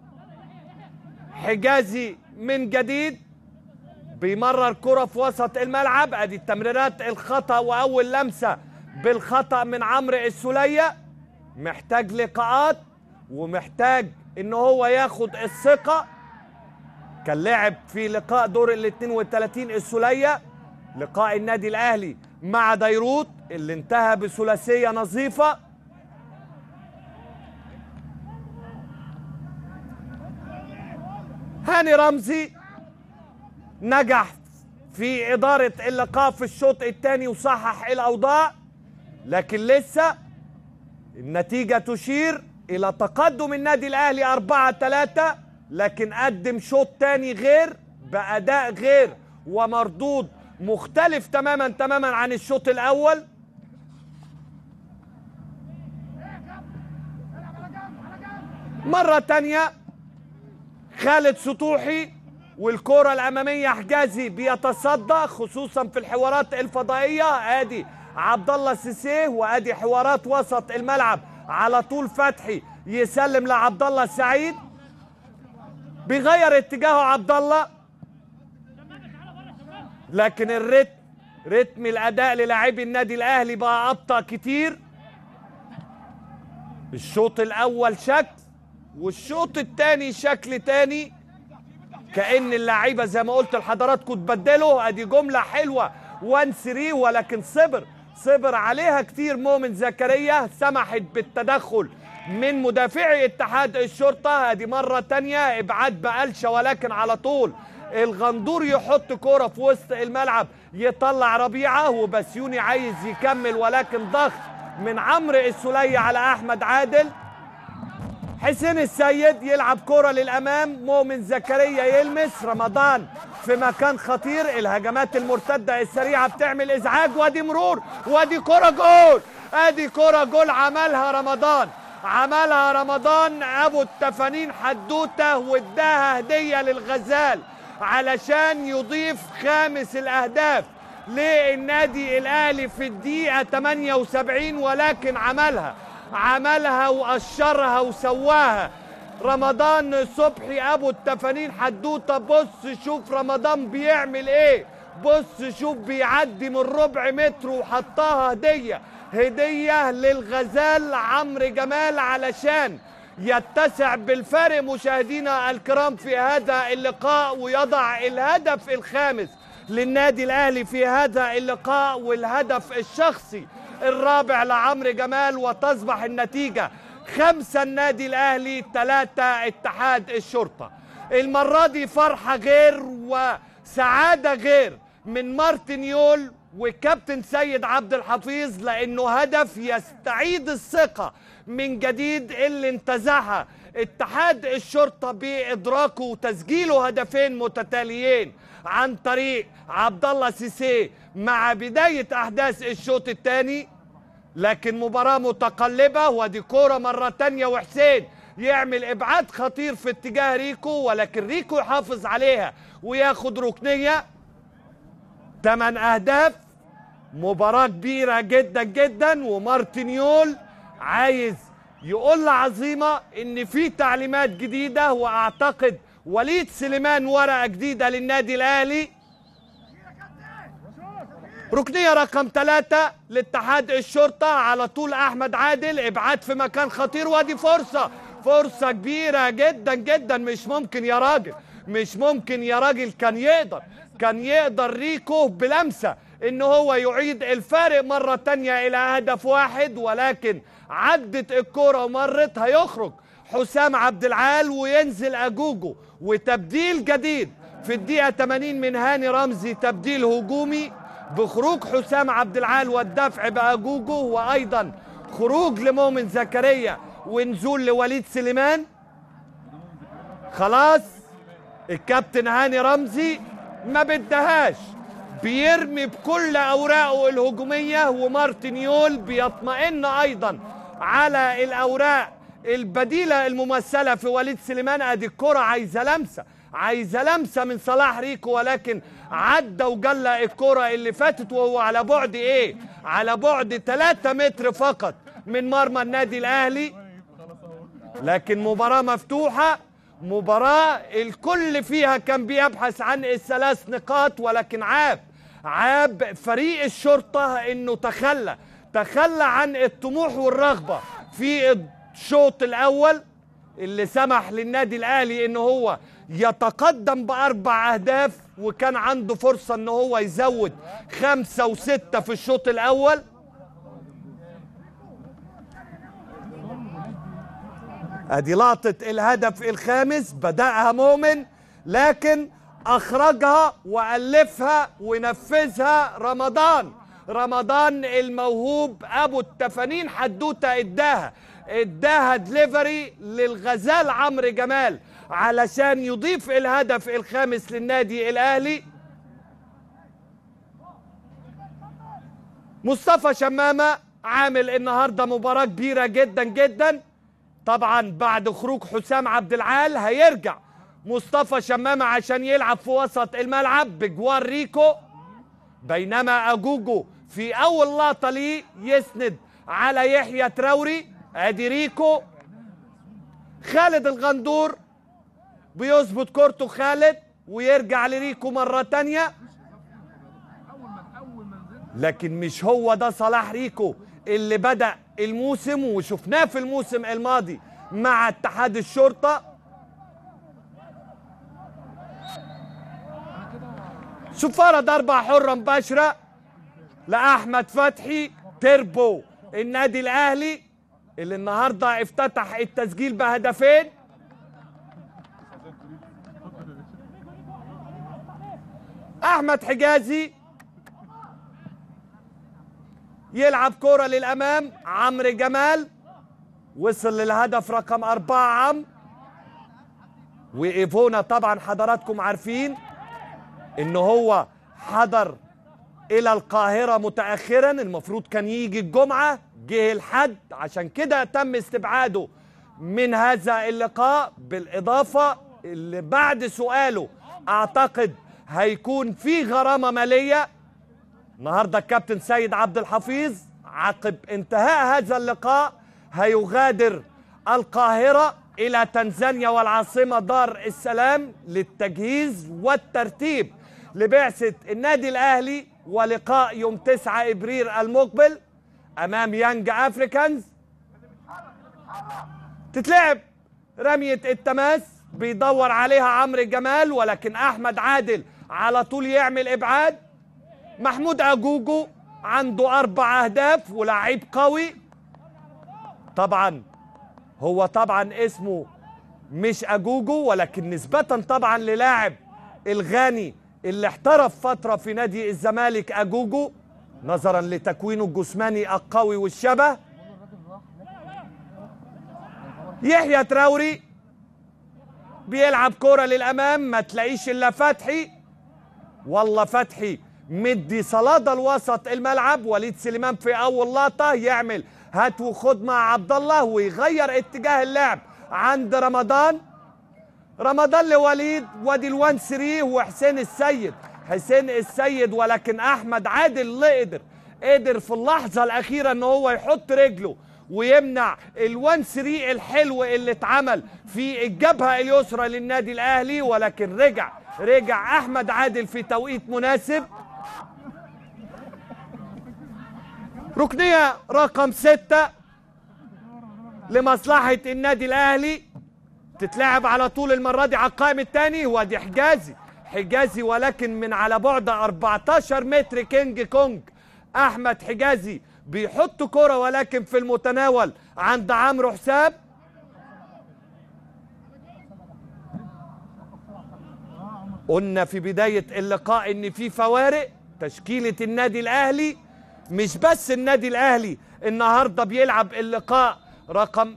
حجازي من جديد بيمرر كرة في وسط الملعب ادي التمريرات الخطأ واول لمسة بالخطأ من عمرو السولية محتاج لقاءات ومحتاج ان هو ياخد الثقة كان لعب في لقاء دور ال 32 السولية لقاء النادي الاهلي مع ديروت اللي انتهى بثلاثية نظيفة هاني رمزي نجح في إدارة اللقاء في الشوط الثاني وصحح الأوضاع لكن لسه النتيجة تشير إلى تقدم النادي الأهلي 4 3 لكن قدم شوط تاني غير بأداء غير ومردود مختلف تماما تماما عن الشوط الأول مرة تانية خالد سطوحي والكرة الأمامية حجازي بيتصدى خصوصا في الحوارات الفضائية ادي عبد الله السيسيه وادي حوارات وسط الملعب على طول فتحي يسلم لعبد الله السعيد بيغير اتجاهه عبد الله لكن الريتم رتم الاداء للاعبي النادي الاهلي بقى ابطا كتير الشوط الاول شكل والشوط الثاني شكل تاني كأن اللعيبة زي ما قلت لحضراتكم اتبدلوا ادي جملة حلوة 1 3 ولكن صبر صبر عليها كتير مؤمن زكريا سمحت بالتدخل من مدافعي اتحاد الشرطة ادي مرة تانية ابعاد بقلشة ولكن على طول الغندور يحط كرة في وسط الملعب يطلع ربيعة وبسيوني عايز يكمل ولكن ضغط من عمرو السولية على احمد عادل حسين السيد يلعب كرة للأمام مؤمن زكريا يلمس رمضان في مكان خطير الهجمات المرتدة السريعة بتعمل إزعاج وادي مرور وادي كرة جول ادي كرة جول عملها رمضان عملها رمضان ابو التفانين حدوته واداها هدية للغزال علشان يضيف خامس الاهداف للنادي الاهلي في الدقيقة 78 ولكن عملها عملها وقشرها وسواها رمضان صبحي ابو التفانين حدوته بص شوف رمضان بيعمل ايه بص شوف بيعدي من ربع متر وحطها هديه هديه للغزال عمرو جمال علشان يتسع بالفارق مشاهدينا الكرام في هذا اللقاء ويضع الهدف الخامس للنادي الاهلي في هذا اللقاء والهدف الشخصي الرابع لعمرو جمال وتصبح النتيجه خمسه النادي الاهلي ثلاثه اتحاد الشرطه المره دي فرحه غير وسعاده غير من مارتن يول وكابتن سيد عبد الحفيظ لانه هدف يستعيد الثقه من جديد اللي انتزعها اتحاد الشرطه بادراكه وتسجيله هدفين متتاليين عن طريق عبد الله سيسي مع بدايه احداث الشوط الثاني لكن مباراه متقلبه ودي كوره مره تانية وحسين يعمل ابعاد خطير في اتجاه ريكو ولكن ريكو يحافظ عليها وياخد ركنيه ثمان اهداف مباراة كبيرة جدا جدا ومارتينيول عايز يقول لعظيمة ان في تعليمات جديدة واعتقد وليد سليمان ورقة جديدة للنادي الاهلي ركنية رقم ثلاثة لاتحاد الشرطة على طول احمد عادل ابعاد في مكان خطير وادي فرصة فرصة كبيرة جدا جدا مش ممكن يا راجل مش ممكن يا راجل كان يقدر كان يقدر ريكو بلمسة ان هو يعيد الفارق مرة تانية الى هدف واحد ولكن عدت الكرة ومرت هيخرج حسام عبد العال وينزل اجوجو وتبديل جديد في الدقيقة 80 من هاني رمزي تبديل هجومي بخروج حسام عبد العال والدفع باجوجو وايضا خروج لمؤمن زكريا ونزول لوليد سليمان خلاص الكابتن هاني رمزي ما بدهاش بيرمي بكل اوراقه الهجوميه ومارتينيول بيطمئن ايضا على الاوراق البديله الممثله في وليد سليمان ادي الكره عايزه لمسه عايزه لمسه من صلاح ريكو ولكن عدى وجلى الكره اللي فاتت وهو على بعد ايه على بعد 3 متر فقط من مرمى النادي الاهلي لكن مباراه مفتوحه مباراة الكل فيها كان بيبحث عن الثلاث نقاط ولكن عاب عاب فريق الشرطة انه تخلى تخلى عن الطموح والرغبة في الشوط الاول اللي سمح للنادي الاهلي ان هو يتقدم باربع اهداف وكان عنده فرصة ان هو يزود خمسة وستة في الشوط الاول ادي لقطة الهدف الخامس بدأها مؤمن لكن اخرجها والفها ونفذها رمضان رمضان الموهوب ابو التفانين حدوته اداها اداها دليفري للغزال عمرو جمال علشان يضيف الهدف الخامس للنادي الاهلي مصطفى شمامه عامل النهارده مباراه كبيره جدا جدا طبعا بعد خروج حسام عبد العال هيرجع مصطفى شمامة عشان يلعب في وسط الملعب بجوار ريكو بينما أجوجو في أول لقطة ليه يسند على يحيى تراوري أدي ريكو خالد الغندور بيظبط كورته خالد ويرجع لريكو مرة تانية لكن مش هو ده صلاح ريكو اللي بدأ الموسم وشفناه في الموسم الماضي مع اتحاد الشرطة صفارة ضربة حرة مباشرة لأحمد فتحي تربو النادي الأهلي اللي النهاردة افتتح التسجيل بهدفين أحمد حجازي يلعب كرة للأمام عمرو جمال وصل للهدف رقم أربعة عم وإيفونا طبعا حضراتكم عارفين إن هو حضر إلى القاهرة متأخرا المفروض كان يجي الجمعة جه الحد عشان كده تم استبعاده من هذا اللقاء بالإضافة اللي بعد سؤاله أعتقد هيكون في غرامة مالية النهارده الكابتن سيد عبد الحفيظ عقب انتهاء هذا اللقاء هيغادر القاهرة إلى تنزانيا والعاصمة دار السلام للتجهيز والترتيب لبعثة النادي الأهلي ولقاء يوم 9 إبريل المقبل أمام يانج أفريكانز تتلعب رمية التماس بيدور عليها عمرو جمال ولكن أحمد عادل على طول يعمل إبعاد محمود أجوجو عنده أربع أهداف ولاعيب قوي طبعا هو طبعا اسمه مش أجوجو ولكن نسبة طبعا للاعب الغاني اللي احترف فترة في نادي الزمالك أجوجو نظرا لتكوينه الجسماني القوي والشبه يحيى تراوري بيلعب كرة للأمام ما تلاقيش إلا فتحي والله فتحي مدي صلادة الوسط الملعب وليد سليمان في أول لقطة يعمل هات وخد مع عبد الله ويغير اتجاه اللعب عند رمضان رمضان لوليد وادي الوان سري وحسين السيد حسين السيد ولكن احمد عادل اللي قدر قدر في اللحظه الاخيره ان هو يحط رجله ويمنع الوان سري الحلو اللي اتعمل في الجبهه اليسرى للنادي الاهلي ولكن رجع رجع احمد عادل في توقيت مناسب ركنيه رقم ستة لمصلحه النادي الاهلي تتلعب على طول المرة دي على القائم الثاني وادي حجازي حجازي ولكن من على بعد 14 متر كينج كونج احمد حجازي بيحط كرة ولكن في المتناول عند عمرو حساب قلنا في بداية اللقاء ان في فوارق تشكيلة النادي الاهلي مش بس النادي الاهلي النهارده بيلعب اللقاء رقم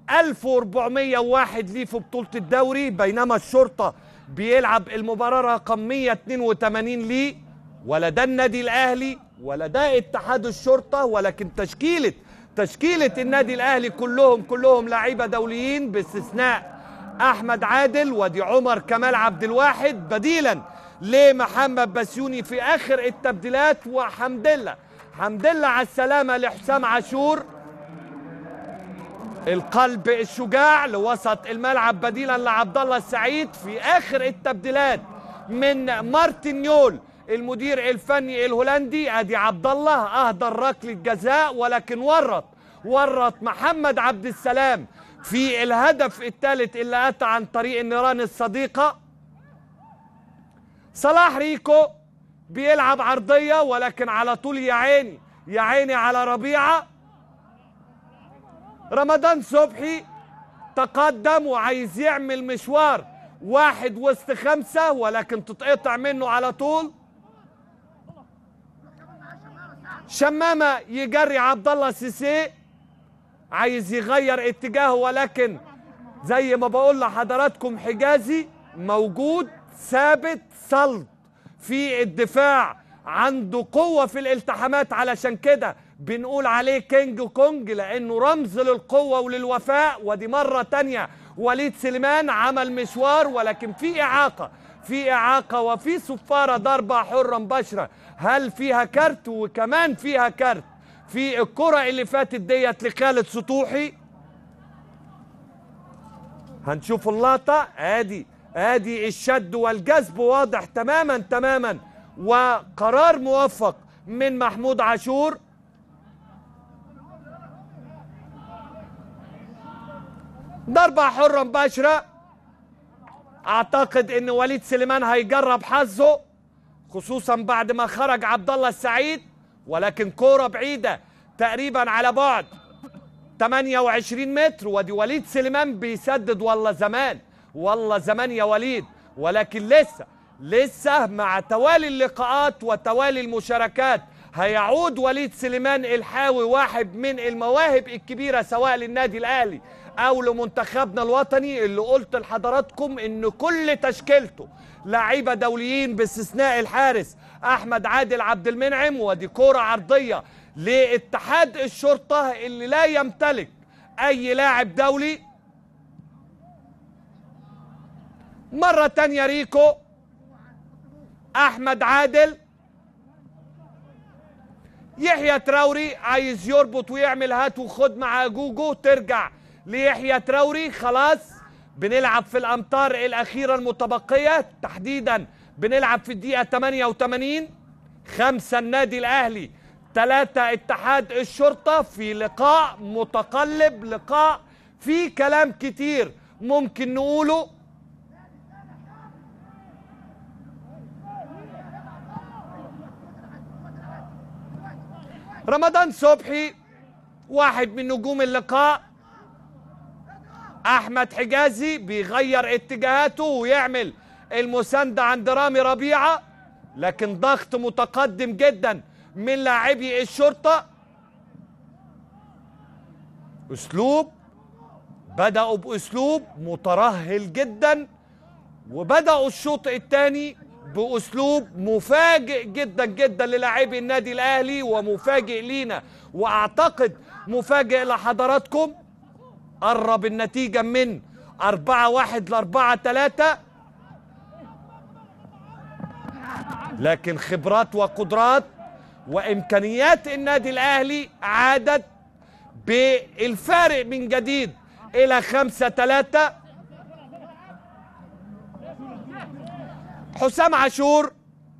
1401 ليه في بطولة الدوري بينما الشرطة بيلعب المباراة رقم 182 ليه ولا ده النادي الأهلي ولا ده اتحاد الشرطة ولكن تشكيلة تشكيلة النادي الأهلي كلهم كلهم لعيبة دوليين باستثناء أحمد عادل ودي عمر كمال عبد الواحد بديلا لمحمد بسيوني في آخر التبديلات وحمد لله حمد لله على السلامة لحسام عاشور القلب الشجاع لوسط الملعب بديلا لعبد الله السعيد في اخر التبديلات من مارتن يول المدير الفني الهولندي ادي عبد الله اهدر ركله جزاء ولكن ورط ورط محمد عبد السلام في الهدف الثالث اللي اتى عن طريق النيران الصديقه صلاح ريكو بيلعب عرضيه ولكن على طول يا عيني يا عيني على ربيعه رمضان صبحي تقدم وعايز يعمل مشوار واحد وسط خمسة ولكن تتقطع منه على طول شمامة يجري عبد الله سيسي عايز يغير اتجاهه ولكن زي ما بقول لحضراتكم حجازي موجود ثابت صلد في الدفاع عنده قوة في الالتحامات علشان كده بنقول عليه كينج كونج لانه رمز للقوه وللوفاء ودي مره تانية وليد سليمان عمل مشوار ولكن في اعاقه في اعاقه وفي صفاره ضربه حره مباشره هل فيها كارت وكمان فيها كارت في الكره اللي فاتت ديت لخالد سطوحي هنشوف اللقطه ادي ادي الشد والجذب واضح تماما تماما وقرار موفق من محمود عاشور ضربة حرة مباشرة اعتقد ان وليد سليمان هيجرب حظه خصوصا بعد ما خرج عبد الله السعيد ولكن كورة بعيدة تقريبا على بعد 28 متر ودي وليد سليمان بيسدد والله زمان والله زمان يا وليد ولكن لسه لسه مع توالي اللقاءات وتوالي المشاركات هيعود وليد سليمان الحاوي واحد من المواهب الكبيرة سواء للنادي الأهلي أو لمنتخبنا الوطني اللي قلت لحضراتكم إن كل تشكيلته لعيبة دوليين باستثناء الحارس أحمد عادل عبد المنعم ودي كورة عرضية لاتحاد الشرطة اللي لا يمتلك أي لاعب دولي مرة تانية ريكو أحمد عادل يحيى تراوري عايز يربط ويعمل هات وخد مع جوجو ترجع ليحيى تراوري خلاص بنلعب في الامتار الاخيره المتبقيه تحديدا بنلعب في الدقيقه 88 خمسة النادي الاهلي ثلاثة اتحاد الشرطة في لقاء متقلب لقاء في كلام كتير ممكن نقوله رمضان صبحي واحد من نجوم اللقاء احمد حجازي بيغير اتجاهاته ويعمل المساندة عند رامي ربيعة لكن ضغط متقدم جدا من لاعبي الشرطة اسلوب بدأوا باسلوب مترهل جدا وبدأوا الشوط الثاني باسلوب مفاجئ جدا جدا للاعبي النادي الاهلي ومفاجئ لينا واعتقد مفاجئ لحضراتكم قرب النتيجه من 4 1 ل 4 3 لكن خبرات وقدرات وامكانيات النادي الاهلي عادت بالفارق من جديد الى 5 3 حسام عاشور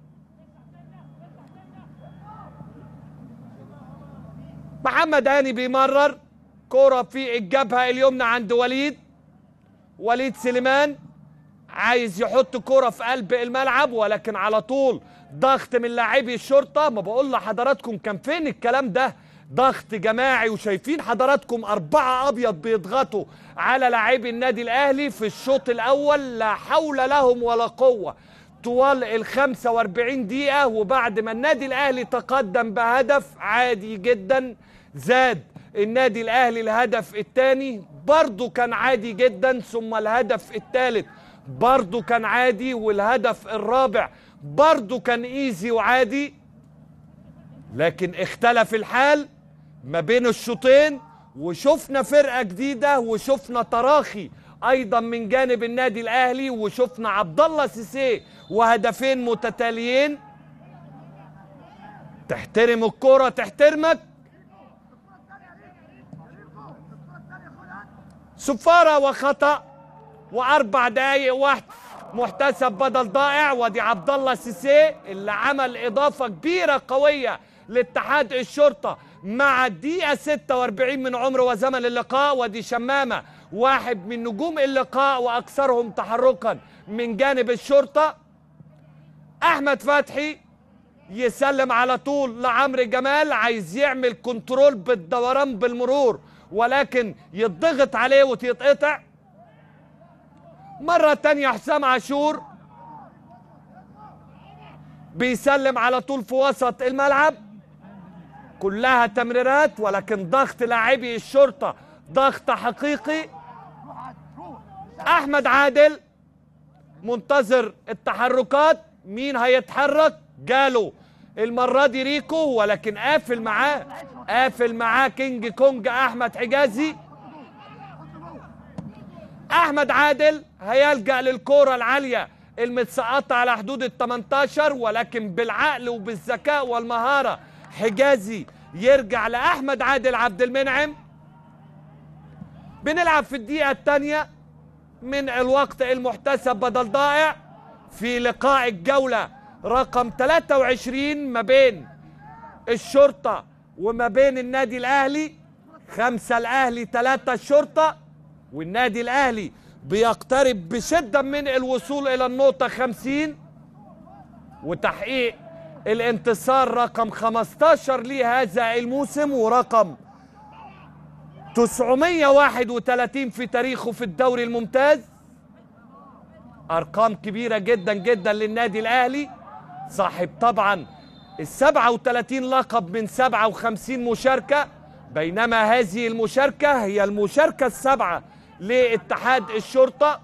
محمد هاني بيمرر كرة في الجبهة اليمنى عند وليد وليد سليمان عايز يحط كرة في قلب الملعب ولكن على طول ضغط من لاعبي الشرطة ما بقول لحضراتكم كان فين الكلام ده ضغط جماعي وشايفين حضراتكم أربعة أبيض بيضغطوا على لاعبي النادي الأهلي في الشوط الأول لا حول لهم ولا قوة طوال ال 45 دقيقة وبعد ما النادي الأهلي تقدم بهدف عادي جدا زاد النادي الأهلي الهدف الثاني برضه كان عادي جدا ثم الهدف الثالث برضه كان عادي والهدف الرابع برضه كان ايزي وعادي لكن اختلف الحال ما بين الشوطين وشفنا فرقة جديدة وشفنا تراخي ايضا من جانب النادي الاهلي وشفنا عبد الله سيسيه وهدفين متتاليين تحترم الكرة تحترمك سفارة وخطأ وأربع دقايق واحد محتسب بدل ضائع ودي عبد الله سيسيه اللي عمل إضافة كبيرة قوية لاتحاد الشرطة مع الدقيقة 46 من عمر وزمن اللقاء ودي شمامة واحد من نجوم اللقاء وأكثرهم تحركا من جانب الشرطة أحمد فتحي يسلم على طول لعمرو جمال عايز يعمل كنترول بالدوران بالمرور ولكن يضغط عليه وتيتقطع مرة تانية حسام عاشور بيسلم على طول في وسط الملعب كلها تمريرات ولكن ضغط لاعبي الشرطة ضغط حقيقي أحمد عادل منتظر التحركات مين هيتحرك جاله المرة دي ريكو ولكن قافل معاه قافل معاه كينج كونج أحمد حجازي احمد عادل هيلجا للكره العاليه المتسقطه على حدود ال 18 ولكن بالعقل وبالذكاء والمهاره حجازي يرجع لاحمد عادل عبد المنعم بنلعب في الدقيقه الثانيه من الوقت المحتسب بدل ضائع في لقاء الجوله رقم 23 ما بين الشرطه وما بين النادي الاهلي خمسه الاهلي ثلاثه الشرطه والنادي الاهلي بيقترب بشده من الوصول الى النقطه 50 وتحقيق الانتصار رقم 15 لهذا الموسم ورقم 931 في تاريخه في الدوري الممتاز ارقام كبيره جدا جدا للنادي الاهلي صاحب طبعا ال 37 لقب من 57 مشاركة بينما هذه المشاركة هي المشاركة السابعة لاتحاد الشرطة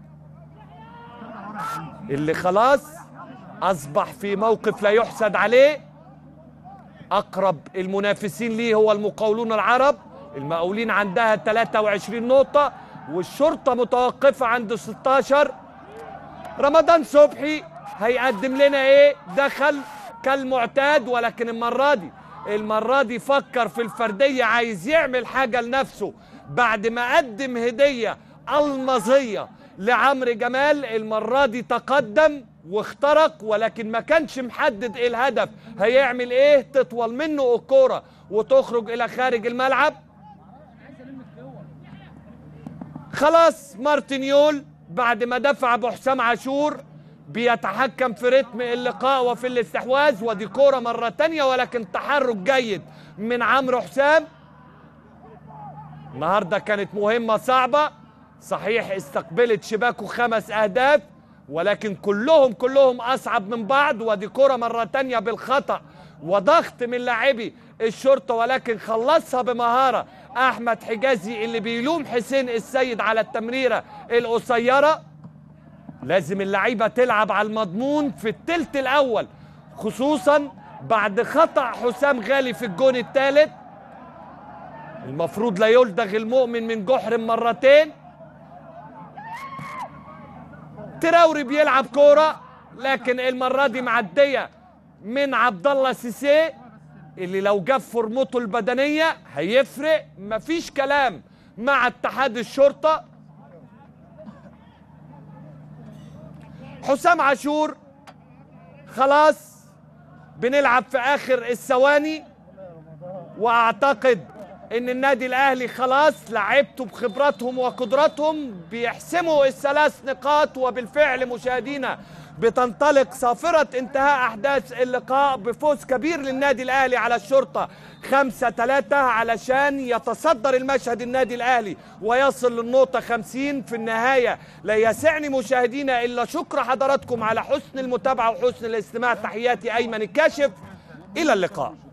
اللي خلاص أصبح في موقف لا يحسد عليه أقرب المنافسين ليه هو المقاولون العرب المقاولين عندها 23 نقطة والشرطة متوقفة عند 16 رمضان صبحي هيقدم لنا ايه دخل كالمعتاد ولكن المرة دي المرة دي فكر في الفردية عايز يعمل حاجة لنفسه بعد ما قدم هدية المظية لعمرو جمال المرة دي تقدم واخترق ولكن ما كانش محدد ايه الهدف هيعمل ايه تطول منه الكورة وتخرج الى خارج الملعب خلاص مارتينيول بعد ما دفع ابو حسام عاشور بيتحكم في رتم اللقاء وفي الاستحواذ ودي كوره مره تانية ولكن تحرك جيد من عمرو حسام النهارده كانت مهمه صعبه صحيح استقبلت شباكه خمس اهداف ولكن كلهم كلهم اصعب من بعض ودي كوره مره تانية بالخطا وضغط من لاعبي الشرطه ولكن خلصها بمهاره احمد حجازي اللي بيلوم حسين السيد على التمريره القصيره لازم اللعيبه تلعب على المضمون في التلت الاول خصوصا بعد خطا حسام غالي في الجون الثالث المفروض لا يلدغ المؤمن من جحر مرتين تراوري بيلعب كوره لكن المره دي معديه من عبد الله سيسي اللي لو جاب فورمته البدنيه هيفرق مفيش كلام مع اتحاد الشرطه حسام عاشور خلاص بنلعب في اخر الثواني واعتقد ان النادي الاهلي خلاص لعبته بخبراتهم وقدراتهم بيحسموا الثلاث نقاط وبالفعل مشاهدينا بتنطلق صافرة انتهاء أحداث اللقاء بفوز كبير للنادي الأهلي على الشرطة خمسة ثلاثة علشان يتصدر المشهد النادي الأهلي ويصل للنقطة خمسين في النهاية لا يسعني مشاهدينا إلا شكر حضراتكم على حسن المتابعة وحسن الاستماع تحياتي أيمن الكاشف إلى اللقاء